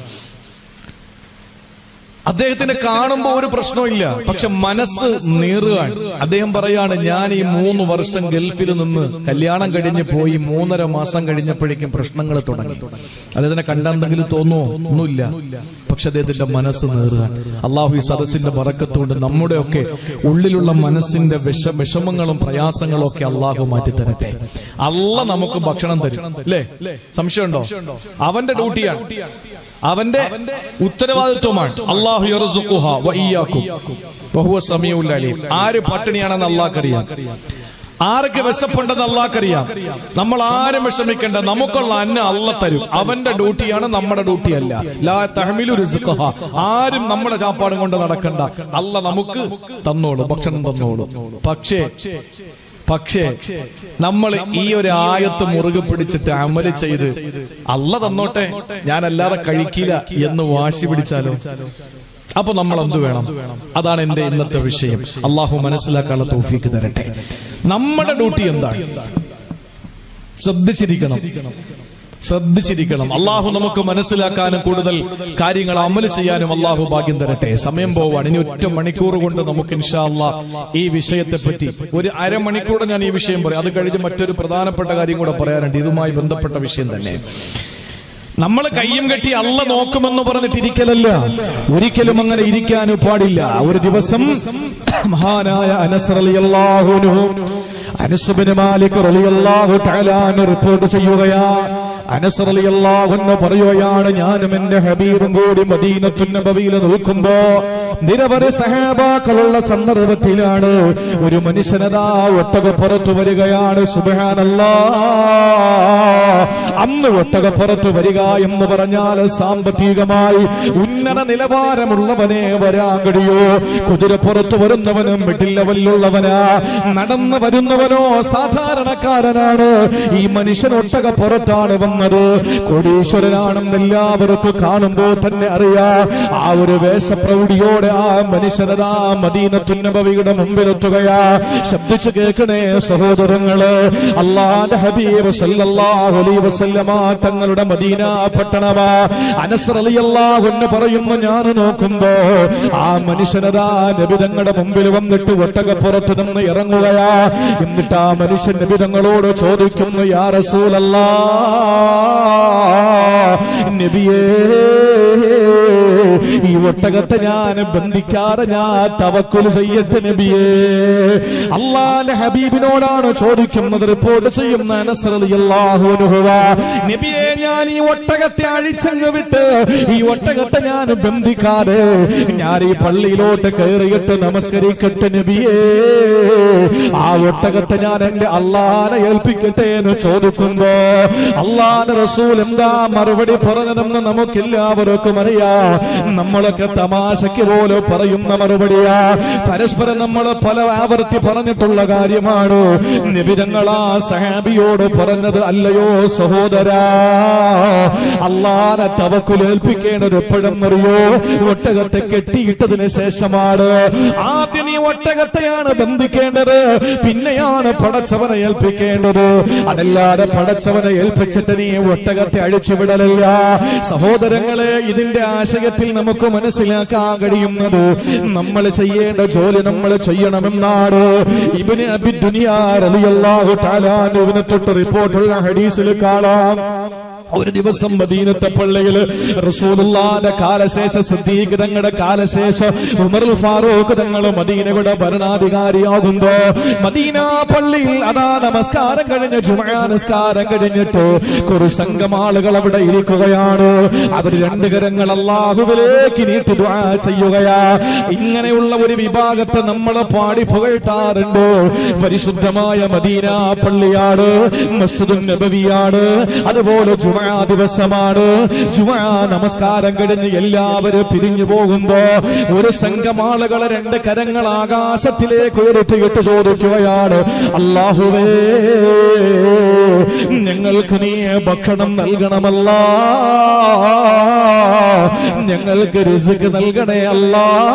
അദ്ദേഹത്തിനെ കാണുമ്പോൾ ഒരു പ്രശ്നമില്ല പക്ഷെ മനസ്സ് നീറുകയാണ് അദ്ദേഹം പറയാണ് ഞാൻ ഈ മൂന്ന് വർഷം ഗൾഫിൽ നിന്ന് കല്യാണം കഴിഞ്ഞ് പോയി മൂന്നര മാസം കഴിഞ്ഞപ്പോഴേക്കും പ്രശ്നങ്ങൾ തുടങ്ങി അദ്ദേഹത്തിനെ കണ്ടെന്തെങ്കിലും തോന്നുമോ ഒന്നുമില്ല പക്ഷെ അദ്ദേഹത്തിന്റെ മനസ്സ് നീറുകയാണ് അള്ളാഹു ഈ സദസ്സിന്റെ പറക്കത്തുകൊണ്ട് നമ്മുടെയൊക്കെ ഉള്ളിലുള്ള മനസ്സിന്റെ വിഷ വിഷമങ്ങളും പ്രയാസങ്ങളും ഒക്കെ അള്ളാഹു മാറ്റി തരട്ടെ അല്ല നമുക്ക് ഭക്ഷണം തരും അല്ലേ സംശയമുണ്ടോ അവന്റെ ഡ്യൂട്ടിയാണ് അവന്റെ ഉത്തരവാദിത്വമാണ് അള്ളാഹു യർസുഖുഹ വ ഇയ്യാക്കും വഹുവ സമീഉൽ അലീം ആര് പട്ടിണിയാണെന്ന് അള്ളാഹ്ക്കറിയാം ആർക്ക് വിശപ്പുണ്ടെന്ന് അള്ളാഹ്ക്കറിയാം നമ്മൾ ആരും വിഷമിക്കേണ്ട നമുക്കുള്ള അന്ന അള്ള തരും അവന്റെ ഡ്യൂട്ടിയാണ് നമ്മുടെ ഡ്യൂട്ടി അല്ല ലാ തഹമിലു രിസ്ഖഹ. ആരും നമ്മുടെ ചാപ്പാടും കൊണ്ട് നടക്കണ്ട അല്ല നമുക്ക് തന്നോളൂ ഭക്ഷണം തന്നോളൂ പക്ഷേ പക്ഷേ നമ്മൾ ഈ ഒരു ആയത്ത് മുറുകെ പിടിച്ചിട്ട് അമല് ചെയ്ത് അല്ല തന്നോട്ടെ ഞാൻ അല്ലാതെ കഴിക്കില്ല എന്ന് വാശി പിടിച്ചാലോ അപ്പൊ നമ്മൾ എന്ത് വേണം അതാണ് എന്റെ ഇന്നത്തെ വിഷയം അള്ളാഹു മനസ്സിലാക്കാനുള്ള തോഫിക്ക് തരട്ടെ നമ്മുടെ ഡ്യൂട്ടി എന്താണ് ശ്രദ്ധിച്ചിരിക്കണം ശ്രദ്ധിച്ചിരിക്കണം അള്ളാഹു നമുക്ക് മനസ്സിലാക്കാനും കൂടുതൽ കാര്യങ്ങൾ അമല് ചെയ്യാനും അള്ളാഹു ഭാഗ്യം തരട്ടെ സമയം പോവാണ് ഇനി ഒറ്റ മണിക്കൂർ കൊണ്ട് നമുക്ക് ഇൻഷാ അള്ളാ ഈ വിഷയത്തെ പറ്റി ഒരു അരമണിക്കൂർ ഞാൻ ഈ വിഷയം പറയും അത് കഴിഞ്ഞ് മറ്റൊരു പ്രധാനപ്പെട്ട കാര്യം കൂടെ പറയാനുണ്ട് ഇതുമായി ബന്ധപ്പെട്ട വിഷയം തന്നെ നമ്മൾ കയ്യും കെട്ടി അല്ല നോക്കുമെന്ന് പറഞ്ഞിട്ട് ഇരിക്കലല്ല ഒരിക്കലും അങ്ങനെ ഇരിക്കാനും പാടില്ല ഒരു ദിവസം മഹാനായ അനസ് റളിയല്ലാഹു അൻഹു അനസ് ബിൻ മാലിക് റളിയല്ലാഹു തആല അൻഹു റിപ്പോർട്ട് ചെയ്യുകയാ അനസ് റളിയല്ലാഹു അൻഹു പറയുകയാണ് ഞാനും എന്റെ ഹബീബും കൂടി മദീനത്തു നബവിയിൽ നിൽക്കുമ്പോ നിരവധി സഹാബാക്കളുള്ള സന്ദർഭത്തിലാണ് ഒരു മനുഷ്യനതാ ഒട്ടകപ്പുറത്ത് വരികയാണ് സുബ്ഹാനല്ലാ അന്ന് ഒട്ടകപ്പുറത്ത് വരിക എന്ന് പറഞ്ഞാൽ സാമ്പത്തികമായി ഉന്നത നിലവാരമുള്ളവനെ വരാൻ കഴിയോ കുതിരപ്പുറത്ത് വരുന്നവനും മിഡിൽ ലെവലിലുള്ളവനാ നടന്നു വരുന്നവനോ സാധാരണക്കാരനാണ് ഈ മനുഷ്യൻ ഒട്ടകപ്പുറത്താണ് വന്നത് കോടീശ്വരനാണെന്ന് എല്ലാവർക്കും കാണുമ്പോൾ തന്നെ അറിയാ ആ ഒരു വേഷപ്രൗഢിയോടെ ആ മനുഷ്യനതാ മദീനത്തുന്നബവിയുടെ മുമ്പിലെത്തുകയാ ശബ്ദിച്ചു കേൾക്കണേ സഹോദരങ്ങള് അള്ളാന്റെ ഹബീബ് സല്ലല്ലാഹു അലൈഹി വസല്ലമ തങ്ങളുടെ മദീന പട്ടണമാ അനസ് റളിയല്ലാഹു അൻഹു പറയുന്നു ഞാൻ നോക്കുമ്പോ ആ മനുഷ്യനതാ നബി തങ്ങളുടെ മുമ്പിൽ വന്നിട്ട് ഒട്ടകപ്പുറത്ത് നിന്ന് ഇറങ്ങുകയാ എന്നിട്ട് ആ മനുഷ്യൻ നബി തങ്ങളോട് ചോദിക്കുന്നു യാ റസൂലല്ലാ നബിയേ ഈ ഒട്ടകത്തെ ഞാൻ ബന്ധിക്കാതെ ഞാൻ തവക്കുൽ ചെയ്യട്ടെ നബിയേ അള്ളാന്റെ ഹബീബിനോടാണ് ചോദിക്കുന്നത് റിപ്പോർട്ട് ചെയ്യുന്ന അനസ് റളിയല്ലാഹു അൻഹു നബിയെ ഞാൻ ഈ ഒട്ടകത്തെ അഴിച്ചങ്ങ് വിട്ട് ഈ ഒട്ടകത്തെ ഞാൻ ബന്ധിക്കാതെ ഞാൻ ഈ പള്ളിയിലോട്ട് കയറിയിട്ട് നമസ്കരിക്കട്ടെ നബിയേ ആ ഒട്ടകത്തെ ഞാൻ എന്റെ അള്ളാനെ ഏൽപ്പിക്കട്ടെ എന്ന് ചോദിക്കുമ്പോ അള്ളാന്റെ റസൂൽ എന്താ മറുപടി പറഞ്ഞതെന്ന് നമുക്കെല്ലാവർക്കും അറിയാം നമ്മളൊക്കെ തമാശയ്ക്ക് പോലെ പറയുന്ന മറുപടിയാ പരസ്പരം നമ്മൾ പല ആവർത്തി പറഞ്ഞിട്ടുള്ള കാര്യമാണ് നിബിരങ്ങളാ സഹാബിയോട് പറഞ്ഞത് അല്ലയോ സഹോദരാ അള്ളാനെ തവക്കുലേൽപ്പിക്കേണ്ടത് എപ്പോഴെന്നറിയോ ഒട്ടകത്തെ കെട്ടിയിട്ടതിന് ശേഷമാണ് ആദ്യം ഈ ഒട്ടകത്തെയാണ് ബന്ധിക്കേണ്ടത് പിന്നെയാണ് പടച്ചവനെ ഏൽപ്പിക്കേണ്ടത് അതല്ലാതെ പടച്ചവനെ ഏൽപ്പിച്ചിട്ട് നീ ഒട്ടകത്തെ അഴിച്ചുവിടലല്ല സഹോദരങ്ങളെ ഇതിന്റെ ആശയത്തിൽ നമുക്ക് മനസ്സിലാക്കാൻ കഴിയുന്നത് നമ്മൾ ചെയ്യേണ്ട ജോലി നമ്മൾ ചെയ്യണമെന്നാണ് ഇബിന് അബി ദുനിയാ റളിയല്ലാഹു തആല അൻഹുവിനെ തൊട്ട് റിപ്പോർട്ടുള്ള ഹദീസിൽ കാണാം ഒരു ദിവസം മദീനത്തെ പള്ളിയിൽ റസൂലുള്ളാന്റെ കാലശേഷ സിദ്ദീഖ് തങ്ങളുടെ കാലശേഷം ഉമറുൽ ഫാറൂഖ് തങ്ങൾ മദീനയുടെ ഭരണാധികാരിയാകുമ്പോ മദീന പള്ളിയിൽ അതാ നമസ്കാരം കഴിഞ്ഞ് ജുമാ നമസ്കാരം കഴിഞ്ഞിട്ട് ഒരു സംഘം ആളുകൾ അവിടെ ഇരിക്കുകയാണ് അവർ രണ്ട് കരങ്ങൾ അള്ളാഹുവിലേക്ക് നീട്ടി ദുആ ചെയ്യുകയാ ഇങ്ങനെയുള്ള ഒരു വിഭാഗത്തെ നമ്മൾ പാടി പുകഴ്ത്താറുണ്ട് പരിശുദ്ധമായ മദീന പള്ളിയാണ് മസ്ജിദുൻ നബവിയാണ് അതുപോലെ ജുമാ ദിവസമാണ് ജുമാ നമസ്കാരം കഴിഞ്ഞ് എല്ലാവരും പിരിഞ്ഞു പോകുമ്പോ ഒരു സംഘം ആളുകളെ രണ്ട് കരങ്ങൾ ആകാശത്തിലേക്ക് ഉയർത്തിയിട്ട് ചോദിക്കുകയാണ് അള്ളാഹുവേ ഞങ്ങൾക്ക് നീ ഭക്ഷണം നൽകണമല്ല ഞങ്ങൾക്ക് റിസ്ക് നൽകണേ അല്ല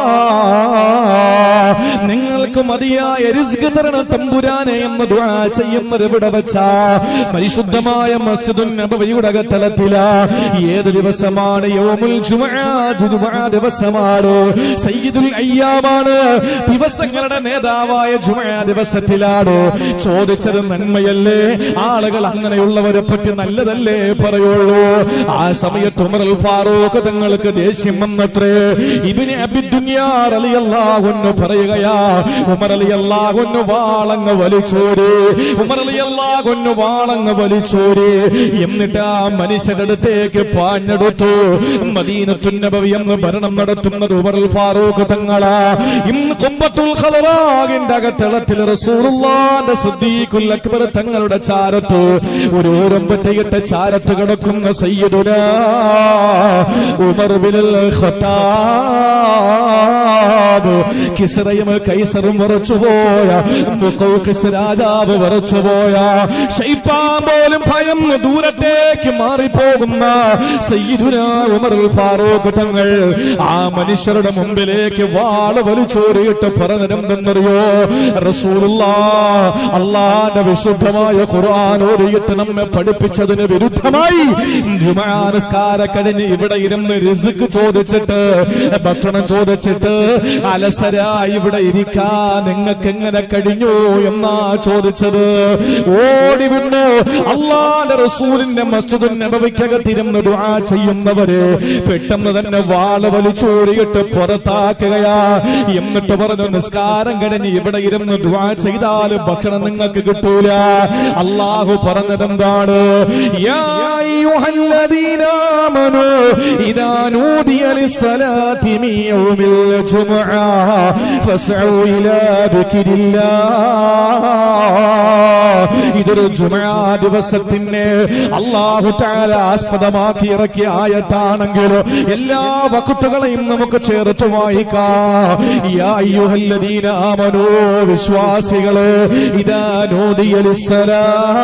നിങ്ങൾക്ക് മതിയായ റിസ്ക് തരണം തമ്പുരാനെ എന്ന് ദുആ ചെയ്യുന്നത് ഇവിടെ വെച്ചാ പരിശുദ്ധമായ മസ്ജിദുൻ നബവിയുടെ അകത്തലത്തില ഏത് ദിവസമാണ് യൗമുൽ ജുമുഅ ജുമുഅ ദിവസമാണ് സയ്യിദുൽ അയ്യാമാണ് ദിവസങ്ങളുടെ നേതാവായ ജുമുഅ ദിവസത്തിലാണ് ചോദിച്ചത് നന്മയല്ലേ ആളുകൾ അങ്ങനെയുള്ളവരെ പറ്റി നല്ലതല്ലേ പറയുള്ളൂ ആ സമയത്ത് ഉമർ അൽ ഫാറൂഖ് തങ്ങൾക്ക് ദേഷ്യം വന്നത്രേ ഇബിന് അബിദുനിയാ റളിയല്ലാഹു അൻഹു പറയുകയാ ഉമർ റളിയല്ലാഹു അൻഹു വാളങ്ങ് വലിച്ചോരി ഉമർ റളിയല്ലാഹു അൻഹു വാളങ്ങ് വലിച്ചോരി എന്നിട്ട് ആ മനുഷ്യരുടെ പാഞ്ഞെടുത്തു മദീനത്തുന്നബവി എന്ന് ഭരണം നടത്തുന്നത് ഉമറുൽ ഫാറൂഖ് തങ്ങളാ ഇന്ന് കുമ്പത്തുൽ ഖലറാഗിന്റെ അകത്തളത്തിൽ റസൂലുള്ളാന്റെ സിദ്ദീഖുൽ അക്ബർ തങ്ങളുടെ ചാരത്ത് ഒരു ഓരമ്പറ്റയിട്ട ചാരത്ത് കിടക്കുന്ന സയ്യിദുന ഉമർ ബിനുൽ ഖത്താബ് കിസ്റയും കൈസറും വറച്ചുപോയ മുഖൗഖിസ് രാജാവ് വറച്ചുപോയ ശൈത്താൻ പോലും ഭയം ദൂരത്തേക്ക് മാറിപ്പോകുന്ന സയ്യിദുന ഉമറുൽ ഫാറൂഖ് തങ്ങൾ ആ മനുഷ്യരുടെ മുമ്പിലേക്ക് വാള് വലിച്ചോറിയിട്ട് പറഞ്ഞിരുന്നെന്നറിയോ റസൂലുള്ള അള്ളാന്റെ വിശുദ്ധമായ ഖുർആൻ ഓരിയിട്ട് നമ്മെ പഠിപ്പിച്ചതിന് വിരുദ്ധമായി ജുമാനസ്കാര കഴിഞ്ഞ് ഇവിടെ ഇരുന്ന് റിസ്ക് ചോദിച്ചിട്ട് ഭക്ഷണം ചോദിച്ചിട്ട് അലസരായി ഇവിടെ ഇരിക്കാൻ നിങ്ങൾക്ക് എങ്ങനെ കഴിഞ്ഞു എന്നാ ചോദിച്ചത് ഓടി വിണ്ണു അള്ളാന്റെ റസൂലിന്റെ മസ്ജിദുൻ നബവിക്കകത്തിരുന്ന് ദുആ ചെയ്യുന്നവര് പെട്ടെന്ന് തന്നെ വാള് വലിച്ചോടിയിട്ട് പുറത്താക്കുകയാ എന്നിട്ട് പറഞ്ഞു നിസ്കാരം കഴിഞ്ഞ് ഇവിടെ ഇരുന്ന് ദുആ ചെയ്താൽ ഭക്ഷണം നിങ്ങൾക്ക് കിട്ടൂല അള്ളാഹു പറഞ്ഞതെന്താണ് യാ അയ്യുഹല്ലദീന ആമനൂ ഇദാ നൂദിയ ലിസ്സലാത്തി മിൻ യൗമിൽ ജുമുഅ ഫസ്ഉ ഇലാ ദിക്രില്ലാഹ് ഇതൊരു ജുമാ ദിവസത്തിന് അള്ളാഹു താല ആസ്പദമാക്കി ഇറക്കിയ ആയത്താണെങ്കിലും എല്ലാ വകുത്തുകളെയും നമുക്ക് ചേർത്ത് വായിക്കാം യാ അയ്യുഹല്ലദീന ആമനൂ വിശ്വാസികള് ഇതാ നൂദിയലിസ്സലാ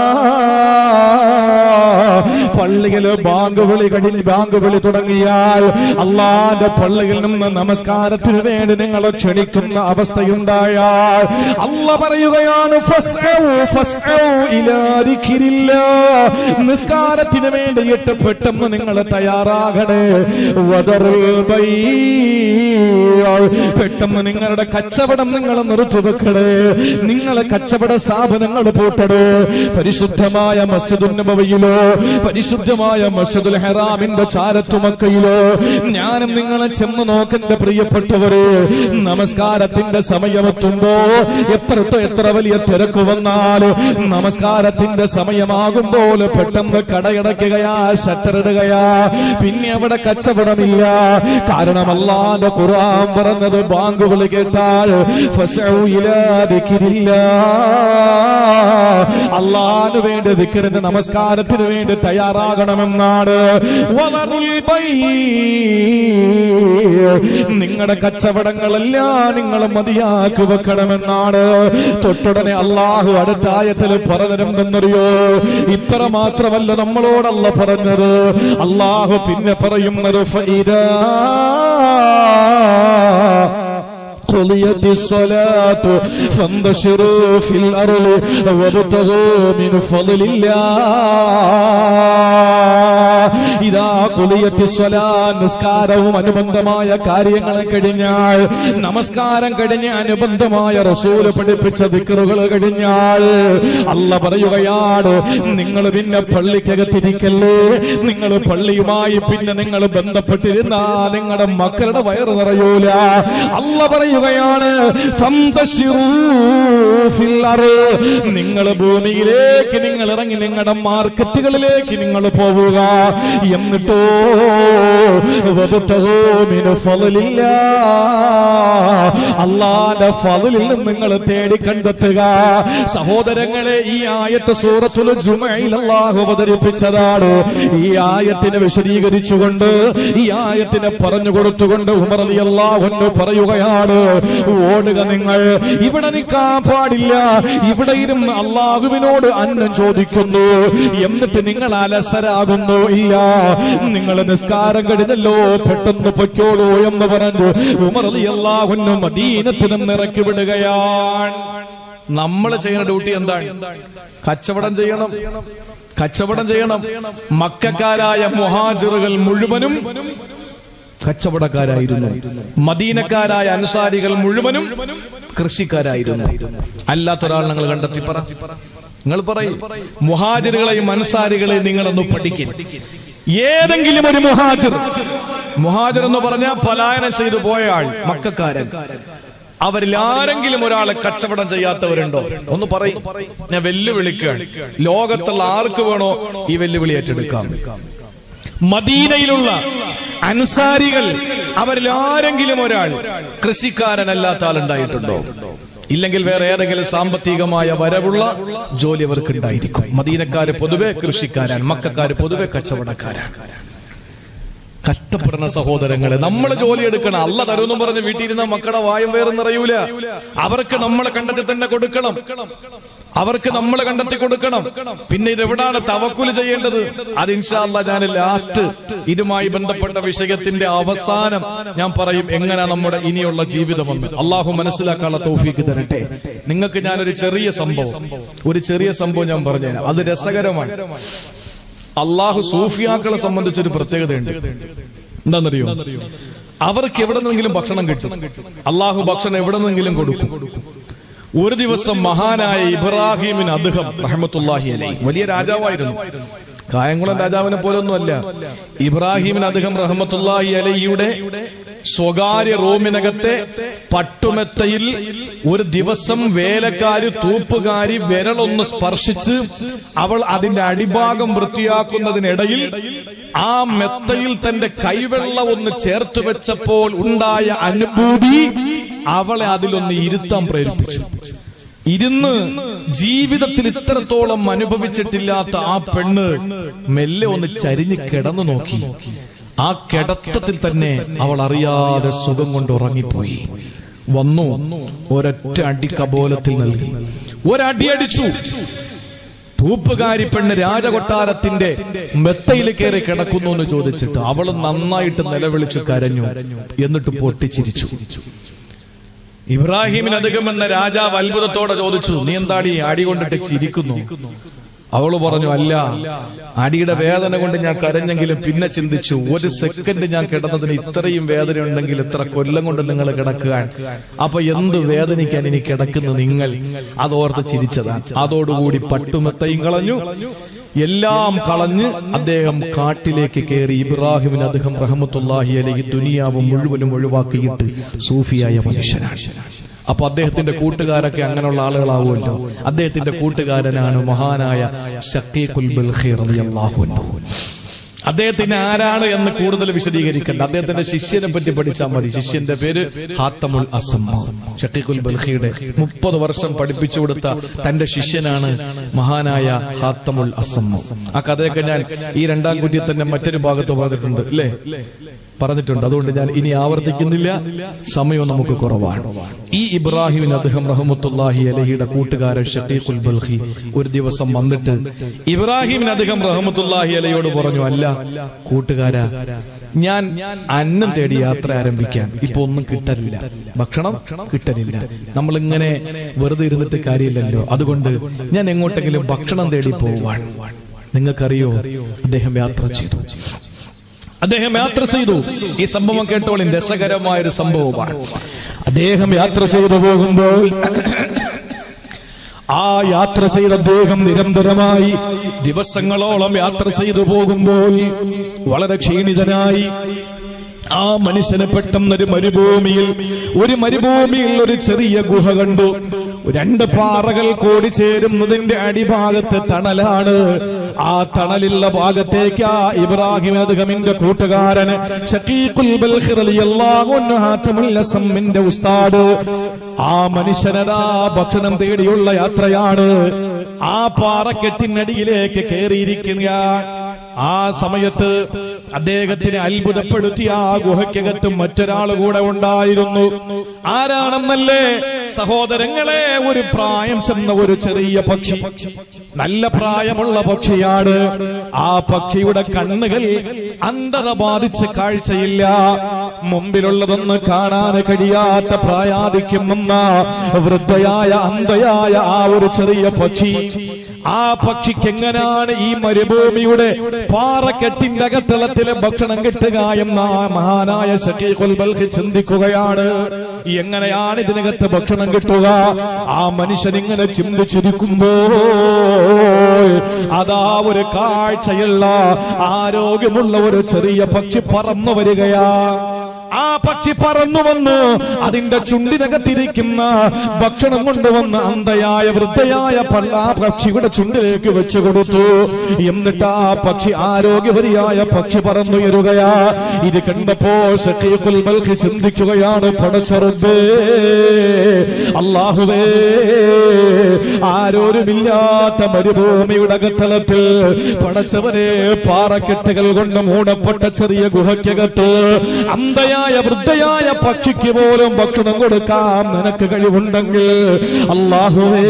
പള്ളിയില് ബാങ്ക് വിളി കഴിഞ്ഞ് ബാങ്ക് വിളി തുടങ്ങിയാൽ അള്ളാന്റെ പള്ളിയിൽ നിന്ന് നമസ്കാരത്തിന് വേണ്ടി നിങ്ങളെ ക്ഷണിക്കുന്ന അവസ്ഥയുണ്ടായാൽ അല്ല പറയുകയാണ് ഫസ്ഔ, ഫസ്ഔ ഇലാ ദിക്രില്ലാ. നിസ്കാരത്തിന് വേണ്ടിയിട്ട് പെട്ടെന്ന് നിങ്ങൾ തയ്യാറാകണേ വദറുൽ ബൈഅ. പെട്ടെന്ന് നിങ്ങളുടെ കച്ചവടം നിങ്ങൾ നിർത്തുവെക്കണേ നിങ്ങളെ കച്ചവട സ്ഥാപനങ്ങൾ പൂട്ടടേ പരിശുദ്ധമായ മസ്ജിദുൻ നബവിയിലോ പരിശുദ്ധമായ മസ്ജിദുൽ ഹറാമിന്റെ ചാരത്തുമക്കയിലോ ഞാനും നിങ്ങളെ ചെന്ന് നോക്കന്റെ പ്രിയപ്പെട്ടവരെ നമസ്കാരത്തിന്റെ സമയമെത്തുമ്പോ എത്ര എത്ര വലിയ തിരക്ക് വന്നാലും നമസ്കാരത്തിന്റെ സമയമാകുമ്പോൾ പെട്ടെന്ന് കടയടയ്ക്കുകയാ ഷട്ടറിടുകയാ പിന്നെ അവിടെ കച്ചവടമില്ല കാരണം അല്ലാന്റെ ഖുർആൻ പറഞ്ഞത് ബാങ്ക് വിളി കേട്ടാൽ ഫസ്ഉ ഇലാ ദിക്രില്ലാഹ്. അള്ളാന് വേണ്ടി ദിക്റിന്റെ നമസ്കാരത്തിന് വേണ്ടി തയ്യാറാകണമെന്നാണ് വദറുൽ ബൈഅ. നിങ്ങളുടെ കച്ചവടങ്ങളെല്ലാം നിങ്ങൾ മതിയാക്കി വെക്കണമെന്നാണ് തൊട്ടുടനെ അള്ളാഹു അടുത്ത ആയത്തിൽ പറഞ്ഞിരുന്നെന്നറിയോ ഇത്ര മാത്രമല്ല നമ്മളോടല്ല പറഞ്ഞത് അള്ളാഹു പിന്നെ പറയുന്നത് ഫൈദാ قضيت الصلاة فانتشروا في الأرض وابتغوا من فضل الله ഇതാ കുളിയത്തി സ്വലാ നിസ്കാരവും അനുബന്ധമായ കാര്യങ്ങൾ കഴിഞ്ഞാൽ നമസ്കാരം കഴിഞ്ഞ് അനുബന്ധമായ റസൂല് പഠിപ്പിച്ച ദിക്കറുകൾ കഴിഞ്ഞാൽ അല്ല പറയുകയാണ് നിങ്ങൾ പിന്നെ പള്ളിക്കകത്തിരിക്കല്ലേ നിങ്ങൾ പള്ളിയുമായി പിന്നെ നിങ്ങൾ ബന്ധപ്പെട്ടിരുന്ന നിങ്ങളുടെ മക്കളുടെ വയറ് നിറയൂല അല്ല പറയുകയാണ് ഫന്തശിറൂ ഫിൽ അർള്. നിങ്ങൾ ഭൂമിയിലേക്ക് നിങ്ങൾ ഇറങ്ങി നിങ്ങളുടെ മാർക്കറ്റുകളിലേക്ക് നിങ്ങൾ പോവുക എന്നിട്ടോ വബത്തഹൂ മിൻ ഫളലില്ലാ. അള്ളാന്റെ ഫضലിൽ നിന്ന് നിങ്ങൾ തേടി കണ്ടെത്തുക സഹോദരങ്ങളെ ഈ ആയത്ത് സൂറത്തുൽ ജുമയിൽ അള്ളാഹു അവതരിപ്പിച്ചതാണ് ഈ ആയത്തിനെ വിശദീകരിച്ചുകൊണ്ട് ഈ ആയത്തിനെ പറഞ്ഞു കൊടുത്തുകൊണ്ട് ഉമർ അലി അള്ളാഹു പറയുകയാണ് ഓടുക നിങ്ങൾ ഇവിടെ നിൽക്കാൻ പാടില്ല ഇവിടെ ഇരുന്ന് അള്ളാഹുവിനോട് അന്നം ചോദിക്കുന്നു എന്നിട്ട് നിങ്ങൾ അലസരാകുന്നു ഇല്ല നിങ്ങൾ നിസ്കാരം കഴിഞ്ഞല്ലോ പെട്ടെന്ന് പൊയ്ക്കോളൂ എന്ന് പറഞ്ഞു ഉമർ അലി അള്ളാഹുന്നു മദീനത്തിൽ നിന്ന് ഇറക്കി വിടുകയാണ് നമ്മൾ ചെയ്യുന്ന ഡ്യൂട്ടി എന്താണ് കച്ചവടം ചെയ്യണം കച്ചവടം ചെയ്യണം മക്കാരായ മുഹാജിറുകൾ മുഴുവനും കച്ചവടക്കാരായിരുന്നു മദീനക്കാരായ അൻസാരികൾ മുഴുവനും കൃഷിക്കാരായിരുന്നു അല്ലാത്തൊരാൾ നിങ്ങൾ കണ്ടെത്തി പറ നിങ്ങൾ പറയും മുഹാജിറുകളെയും അൻസാരികളെയും നിങ്ങളൊന്ന് പഠിക്കും ഏതെങ്കിലും ഒരു മുഹാജിർ മുഹാജിർ എന്ന് പറഞ്ഞാൽ പലായനം ചെയ്തു പോയ ആൾ മക്കാരൻ അവരിൽ ആരെങ്കിലും ഒരാളെ കച്ചവടം ചെയ്യാത്തവരുണ്ടോ ഒന്ന് പറയും ഞാൻ വെല്ലുവിളിക്കുകയാണ് ലോകത്തുള്ള ആർക്ക് വേണോ ഈ വെല്ലുവിളി ഏറ്റെടുക്കാം മദീനയിലുള്ള അൻസാരികൾ അവരിൽ ആരെങ്കിലും ഒരാൾ കൃഷിക്കാരനല്ലാത്ത ആളുണ്ടായിട്ടുണ്ടോ ഇല്ലെങ്കിൽ വേറെ ഏതെങ്കിലും സാമ്പത്തികമായ വരവുള്ള ജോലി അവർക്ക് ഉണ്ടായിരിക്കും മദീനക്കാര് പൊതുവെ കൃഷിക്കാരാണ് മക്കാര് പൊതുവെ കച്ചവടക്കാരാണ് കഷ്ടപ്പെടുന്ന സഹോദരങ്ങളെ നമ്മൾ ജോലി എടുക്കണം അല്ല തരുമെന്നും പറഞ്ഞ് വീട്ടിലിരുന്ന മക്കളുടെ വായും വേറെ നിറയൂല അവർക്ക് നമ്മളെ കണ്ടെത്തി തന്നെ കൊടുക്കണം അവർക്ക് നമ്മൾ കണ്ടെത്തി കൊടുക്കണം പിന്നെ ഇത് എവിടാണ് തവക്കുല് ചെയ്യേണ്ടത് അത് ഇൻഷാല്ല ഞാൻ ലാസ്റ്റ് ഇതുമായി ബന്ധപ്പെട്ട വിഷയത്തിന്റെ അവസാനം ഞാൻ പറയും എങ്ങനെ നമ്മുടെ ഇനിയുള്ള ജീവിതമെന്ന് അള്ളാഹു മനസ്സിലാക്കാനുള്ള തൗഫീക്ക് തരട്ടെ നിങ്ങൾക്ക് ഞാനൊരു ചെറിയ സംഭവം ഒരു ചെറിയ സംഭവം ഞാൻ പറഞ്ഞുതരാം അത് രസകരമാണ് അള്ളാഹു സൂഫിയാക്കളെ സംബന്ധിച്ചൊരു പ്രത്യേകതയുണ്ട് എന്താണെന്നറിയോ അവർക്ക് എവിടെ നിന്നെങ്കിലും ഭക്ഷണം കിട്ടും അള്ളാഹു ഭക്ഷണം എവിടെ നിന്നെങ്കിലും കൊടുക്കും ഒരു ദിവസം മഹാനായ ഇബ്രാഹിമിന് അദ്ദേഹം റഹമത്തുല്ലാഹി അലൈ വലിയ രാജാവായിരുന്നു കായംകുളം രാജാവിനെ പോലൊന്നുമല്ല ഇബ്രാഹിമിന് അദ്ദേഹം റഹമത്തുല്ലാഹി അലൈയുടെ സ്വകാര്യ റൂമിനകത്തെ പട്ടുമെത്തയിൽ ഒരു ദിവസം വേലക്കാരി തൂപ്പുകാരി വിരലൊന്ന് സ്പർശിച്ച് അവൾ അതിന്റെ അടിഭാഗം വൃത്തിയാക്കുന്നതിനിടയിൽ ആ മെത്തയിൽ തന്റെ കൈവെള്ള ഒന്ന് ചേർത്ത് വെച്ചപ്പോൾ ഉണ്ടായ അനുഭൂതി അവളെ അതിലൊന്ന് ഇരുത്താൻ പ്രേരിപ്പിച്ചു ഇരുന്ന് ജീവിതത്തിൽ ഇത്രത്തോളം അനുഭവിച്ചിട്ടില്ലാത്ത ആ പെണ്ണ് മെല്ലെ ഒന്ന് ചരിഞ്ഞ് കിടന്നു നോക്കി ആ കിടത്തത്തിൽ തന്നെ അവൾ അറിയാതെ സുഖം കൊണ്ട് ഉറങ്ങിപ്പോയി വന്നു ഒരൊറ്റ അടി കബോലത്തിൽ നൽകി ഒരടി അടിച്ചു തൂപ്പുകാരി പെണ്ണ് രാജകൊട്ടാരത്തിന്റെ മെത്തയിൽ കയറി കിടക്കുന്നു എന്ന് ചോദിച്ചിട്ട് അവൾ നന്നായിട്ട് നിലവിളിച്ച് കരഞ്ഞു എന്നിട്ട് പൊട്ടിച്ചിരിച്ചു ഇബ്രാഹിമിന് അധികം എന്ന രാജാവ് അത്ഭുതത്തോടെ ചോദിച്ചു നീ എന്താടി അടി കൊണ്ടിട്ട് ചിരിക്കുന്നു അവള് പറഞ്ഞു അല്ല അടിയുടെ വേദന കൊണ്ട് ഞാൻ കരഞ്ഞെങ്കിലും പിന്നെ ചിന്തിച്ചു ഒരു സെക്കൻഡ് ഞാൻ കിടന്നതിന് ഇത്രയും വേദന ഉണ്ടെങ്കിൽ ഇത്ര കൊല്ലം കൊണ്ട് നിങ്ങൾ കിടക്കുക അപ്പൊ എന്ത് വേദനിക്കാൻ ഇനി കിടക്കുന്നു നിങ്ങൾ അതോർത്ത് ചിരിച്ചതാണ് അതോടുകൂടി പട്ടുമെത്തയും കളഞ്ഞു എല്ലാം കളഞ്ഞ് അദ്ദേഹം കാട്ടിലേക്ക് കയറി ഇബ്രാഹിമിന് അദ്ദേഹം റഹമത്തുല്ലാഹി അലൈഹി ദുനിയാവ് മുഴുവനും ഒഴിവാക്കിയിട്ട് സൂഫിയായ മനുഷ്യനാണ് അപ്പൊ അദ്ദേഹത്തിന്റെ കൂട്ടുകാരൊക്കെ അങ്ങനെയുള്ള ആളുകളാവുമല്ലോ അദ്ദേഹത്തിന്റെ കൂട്ടുകാരനാണ് മഹാനായ ഷക്കീഖുൽ ബൽഖീർ റളിയല്ലാഹു അൻഹു അദ്ദേഹത്തിന് ആരാണ് എന്ന് കൂടുതൽ വിശദീകരിക്കണ്ട അദ്ദേഹത്തിന്റെ ശിഷ്യനെ പറ്റി പഠിച്ചാൽ മതി ശിഷ്യന്റെ പേര് ഹാത്തമുൽ അസമ്മ ഷക്കീഖുൽ ബൽഖിയുടെ മുപ്പത് വർഷം പഠിപ്പിച്ചു കൊടുത്ത തന്റെ ശിഷ്യനാണ് മഹാനായ ഹാത്തമുൽ അസമ്മ ആ കഥയൊക്കെ ഞാൻ ഈ രണ്ടാം കുറ്റിയെ തന്നെ മറ്റൊരു ഭാഗത്ത് പറഞ്ഞിട്ടുണ്ട് അല്ലേ പറഞ്ഞിട്ടുണ്ട് അതുകൊണ്ട് ഞാൻ ഇനി ആവർത്തിക്കുന്നില്ല സമയം നമുക്ക് കുറവാണ് ഈ ഇബ്രാഹിമിന് അദ്ദേഹം റഹമത്തുല്ലാഹി അലഹിയുടെ കൂട്ടുകാരൻ ഷക്കീഖുൽ ബൽഖി ഒരു ദിവസം വന്നിട്ട് ഇബ്രാഹിമിന് അദ്ദേഹം റഹമത്തുല്ലാഹി അലയോട് പറഞ്ഞു അല്ല കൂട്ടുകാരാ ഞാൻ അന്നം തേടി യാത്ര ആരംഭിക്കാൻ ഇപ്പൊ ഒന്നും കിട്ടലില്ല ഭക്ഷണം കിട്ടലില്ല നമ്മൾ ഇങ്ങനെ വെറുതെ ഇരുന്നിട്ട് കാര്യമില്ലല്ലോ അതുകൊണ്ട് ഞാൻ എങ്ങോട്ടെങ്കിലും ഭക്ഷണം തേടി പോവാൻ നിങ്ങൾക്കറിയോ അദ്ദേഹം യാത്ര ചെയ്തു അദ്ദേഹം യാത്ര ചെയ്തു ഈ സംഭവം കേട്ടോളിൻ രസകരമായ ഒരു സംഭവമാണ് അദ്ദേഹം യാത്ര ചെയ്തു പോകുമ്പോൾ ആ യാത്ര ചെയ്ത അദ്ദേഹം നിരന്തരമായി ദിവസങ്ങളോളം യാത്ര ചെയ്തു പോകുമ്പോൾ വളരെ ക്ഷീണിതനായി ആ മനുഷ്യനെ പെട്ടെന്നൊരു മരുഭൂമിയിൽ ഒരു മരുഭൂമിയിൽ ഒരു ചെറിയ ഗുഹ കണ്ടു രണ്ട് പാറകൾ കൂടി ചേരുന്നതിന്റെ അടിഭാഗത്ത് തണലാണ് ആ തണലുള്ള ഭാഗത്തേക്ക് ആ ഇബ്രാഹിം അദ്ഹമിന്റെ കൂട്ടുകാരന് ഷക്കീഖുൽ ബൽഖി റളിയല്ലാഹു അൻഹു ഹാത്തമുൽ അസമ്മിന്റെ ഉസ്താദ് ആ മനുഷ്യനതാ ഭക്ഷണം തേടിയുള്ള യാത്രയാണ് ആ പാറക്കെട്ടിനടിയിലേക്ക് കയറിയിരിക്കുക ആ സമയത്ത് അദ്ദേഹത്തിനെ അത്ഭുതപ്പെടുത്തിയ ആ ഗുഹയ്ക്കകത്ത് മറ്റൊരാൾ കൂടെ ഉണ്ടായിരുന്നു ആരാണെന്നല്ലേ സഹോദരങ്ങളെ ഒരു പ്രായം ചെന്ന ഒരു ചെറിയ പക്ഷി നല്ല പ്രായമുള്ള പക്ഷിയാണ് ആ പക്ഷിയുടെ കണ്ണുകൾ അന്ധത ബാധിച്ച് കാഴ്ചയില്ല മുമ്പിലുള്ളതൊന്ന് കാണാൻ കഴിയാത്ത പ്രായാധിക്യം വന്ന വൃദ്ധയായ അന്ധയായ ആ ഒരു ചെറിയ പക്ഷി ആ പക്ഷിക്ക് എങ്ങനെയാണ് ഈ മരുഭൂമിയുടെ പാറക്കെട്ടിന്റെ അകത്തളത്തിലെ ഭക്ഷണം കിട്ടുക എന്ന ആ മഹാനായ ഷക്കീഖുൽ ബൽഖി ചിന്തിക്കുകയാണ് എങ്ങനെയാണ് ഇതിനകത്ത് ഭക്ഷണം കിട്ടുക ആ മനുഷ്യൻ ഇങ്ങനെ ചിന്തിച്ചിരിക്കുമ്പോ അതാ ഒരു കാഴ്ചയുള്ള ആരോഗ്യമുള്ള ഒരു ചെറിയ പക്ഷി പറന്നു വരികയാ ആ പക്ഷി പറന്നു വന്നു അതിന്റെ ചുണ്ടിനകത്തിരിക്കുന്ന ഭക്ഷണം കൊണ്ടുവന്ന് അന്ധയായ വൃദ്ധയായ പള്ള ആ പക്ഷിയുടെ ചുണ്ടിലേക്ക് വെച്ചു കൊടുത്തു എന്നിട്ട് ആ പക്ഷി ആരോഗ്യവതിയായ പക്ഷി പറന്നുയരുകയാ ഇത് കണ്ടപ്പോ ഷക്കീഖുൽ മൽക്ക് ചിന്തിക്കുകയാണ് പടച്ചറുബേ അള്ളാഹുവേ ആരോരുമില്ലാത്ത മരുഭൂമിയുടെ അകത്തളത്തിൽ പടച്ചവനെ പാറക്കെട്ടുകൾ കൊണ്ട് മൂടപ്പെട്ട ചെറിയ ഗുഹയ്ക്കകത്ത് അന്ധയായ വൃദ്ധയായ പക്ഷിക്ക് പോലും ഭക്ഷണം കൊടുക്കാൻ നിനക്ക് കഴിവുണ്ടെങ്കിൽ അള്ളാഹുവേ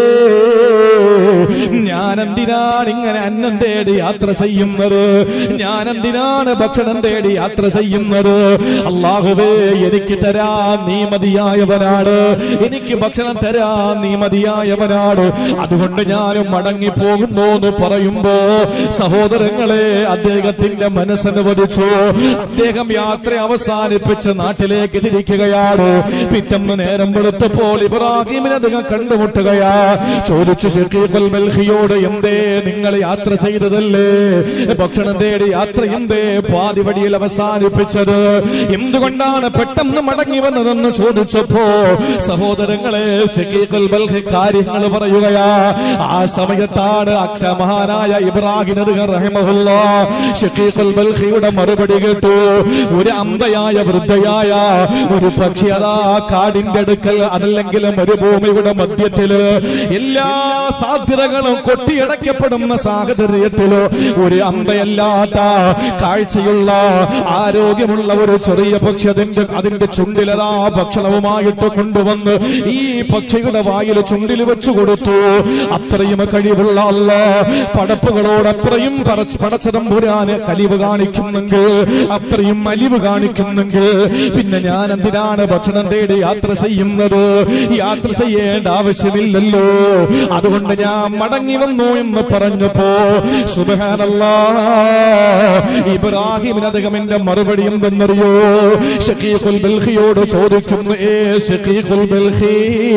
ഞാൻ എന്തിനാണ് ഇങ്ങനെ അന്നം തേടി യാത്ര ചെയ്യുന്നത് ഞാൻ എന്തിനാണ് ഭക്ഷണം തേടി യാത്ര ചെയ്യുന്നത് അള്ളാഹുവേ എനിക്ക് തരാൻ നീ മതിയായവനാണ് എനിക്ക് ഭക്ഷണം തരാൻ നീ മതിയായവനാണ് അതുകൊണ്ട് ഞാനും മടങ്ങി പോകുന്നു എന്ന് പറയുമ്പോ സഹോദരങ്ങളെ അദ്ദേഹത്തിന്റെ മനസ്സനുവദിച്ചു അദ്ദേഹം യാത്ര അവസാനിപ്പിച്ച് നാട്ടിലേക്ക് തിരിക്കുകയാണ് പിറ്റന്ന് നേരം വെളുത്തപ്പോൾ ഇബ്രാഹിമിനെ അദ്ദേഹം കണ്ടുമുട്ടുകയാ ചോദിച്ചു ഷെഖീഫൽ മൽഹിയോട് എന്തേ നിങ്ങൾ യാത്ര ചെയ്തതല്ലേ ഭക്ഷണം തേടി യാത്ര എന്തേ പാതി വഴിയിൽ അവസാനിപ്പിച്ചത് എന്തുകൊണ്ടാണ് പെട്ടെന്ന് മടങ്ങി വന്നതെന്ന് ചോദിച്ചപ്പോ സഹോദരങ്ങളെ ഷെഖീഫൽ മൽഹി കാര്യങ്ങൾ പറയുകയാ ആ സമയത്താണ് അക്ഷമഹാനായ ഇബ്രാഹിം അദ്ദേഹം റഹിമഹുല്ല ഷെഖീഫൽ മൽഹിയുടെ മറുപടി കേട്ടു ഒരു അമ്പയായ വൃദ്ധയായ ഒരു പക്ഷി അതാ കാടിന്റെ അടുക്കൽ അതല്ലെങ്കിൽ മരുഭൂമിയുടെ മധ്യത്തില് എല്ലാ സാധ്യതകളും കൊട്ടിയടക്കപ്പെടുന്ന സാഹചര്യത്തില് ഒരു അമ്പയല്ലാത്ത കാഴ്ചയുള്ള ആരോഗ്യമുള്ള ഒരു ചെറിയ പക്ഷി അതിന്റെ അതിന്റെ ചുണ്ടിലതാ ഭക്ഷണവുമായിട്ട് കൊണ്ടുവന്ന് ഈ പക്ഷിയുടെ വായിൽ ചുണ്ടിൽ വെച്ചു കൊടുത്തു അത്രയും കഴിവുള്ള അല്ല പടപ്പുകളോട് അത്രയും പറച്ച് പടച്ചതമ്പുരാന് കലിവ് കാണിക്കുന്നെങ്കിൽ അത്രയും അലിവ് കാണിക്കുന്നെങ്കിൽ പിന്നെ ഞാൻ എന്തിനാണ് ഭക്ഷണം തേടി യാത്ര ചെയ്യുന്നത് യാത്ര ചെയ്യേണ്ട ആവശ്യമില്ലല്ലോ അതുകൊണ്ട് ഞാൻ മടങ്ങി വന്നു എന്ന് പറഞ്ഞപ്പോ സുബഹാനല്ലാ ഇബ്രാഹിമിന് അദ്ദേഹമിന്റെ മറുപടി എന്തെന്നറിയോ ഷക്കീഖുൽ ബൽഖിയോട് ചോദിക്കുന്നു ഏ ഷക്കീഖുൽ ബൽഖി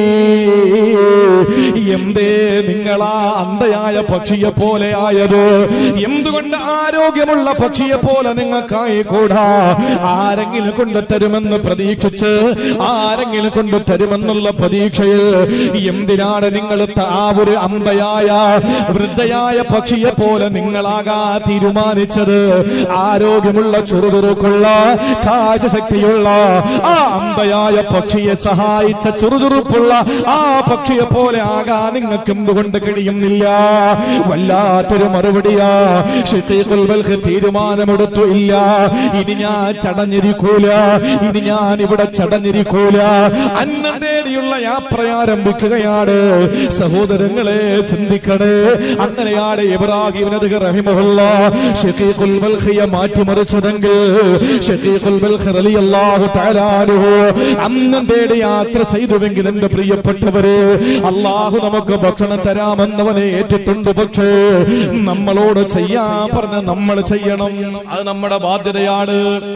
എന്തേ നിങ്ങളാ അന്ധയായ പക്ഷിയെ പോലെ ആയത് എന്തുകൊണ്ട് ആരോഗ്യമുള്ള പക്ഷിയെ പോലെ നിങ്ങൾക്കായി കൂടാ ആരെങ്കിലും കൊണ്ട് തരുമെന്ന് പ്രതീക്ഷിച്ച് ആരെങ്കിലും കൊണ്ട് തരുമെന്നുള്ള പ്രതീക്ഷയിൽ എന്തിനാണ് നിങ്ങൾ ത- ആ ഒരു അമ്പയായ വൃദ്ധയായ പക്ഷിയെ പോലെ നിങ്ങളാകാ തീരുമാനിച്ചത് ആരോഗ്യമുള്ള ചുറുചുറുക്കുള്ള കാഴ്ചശക്തിയുള്ള ആ അമ്പയായ പക്ഷിയെ സഹായിച്ച ചുറുചുറുപ്പുള്ള ആ പക്ഷിയെ പോലെ ആകാൻ നിങ്ങൾക്ക് എന്തുകൊണ്ട് കഴിയുന്നില്ല വല്ലാത്തൊരു മറുപടിയാ ഷെയ്ഖുൽ ബൽഖ് തീരുമാനമെടുത്തു ഇല്ല ഇനി ഞാൻ ചടഞ്ഞിരിക്കൂല ഇനി ഞാൻ ഇവിടെ ചടഞ്ഞിരിക്കൂല അന്നം തേടിയുള്ള യാത്ര ആരംഭിക്കുകയാണ് സഹോദരങ്ങളെ ചിന്തിക്കണേ അങ്ങനെയാണ് ഇബ്രാഹിം നബി റഹിമഹുല്ല ഷെഖീഖുൽ ബൽഖിയെ മാറ്റിമറിച്ചതെങ്കിൽ ഷെഖീഖുൽ ബൽഖ് റളിയല്ലാഹു തആല അൻഹു അന്നം തേടി യാത്ര ചെയ്തുവെങ്കിൽ എന്റെ പ്രിയപ്പെട്ടവരെ അള്ളാഹു നമുക്ക് ഭക്ഷണം തരാമെന്നവനെ ഏറ്റിട്ടുണ്ട് പക്ഷേ നമ്മളോട് ചെയ്യാൻ പറഞ്ഞ നമ്മൾ ചെയ്യണം അത് നമ്മുടെ ബാധ്യതയാണ്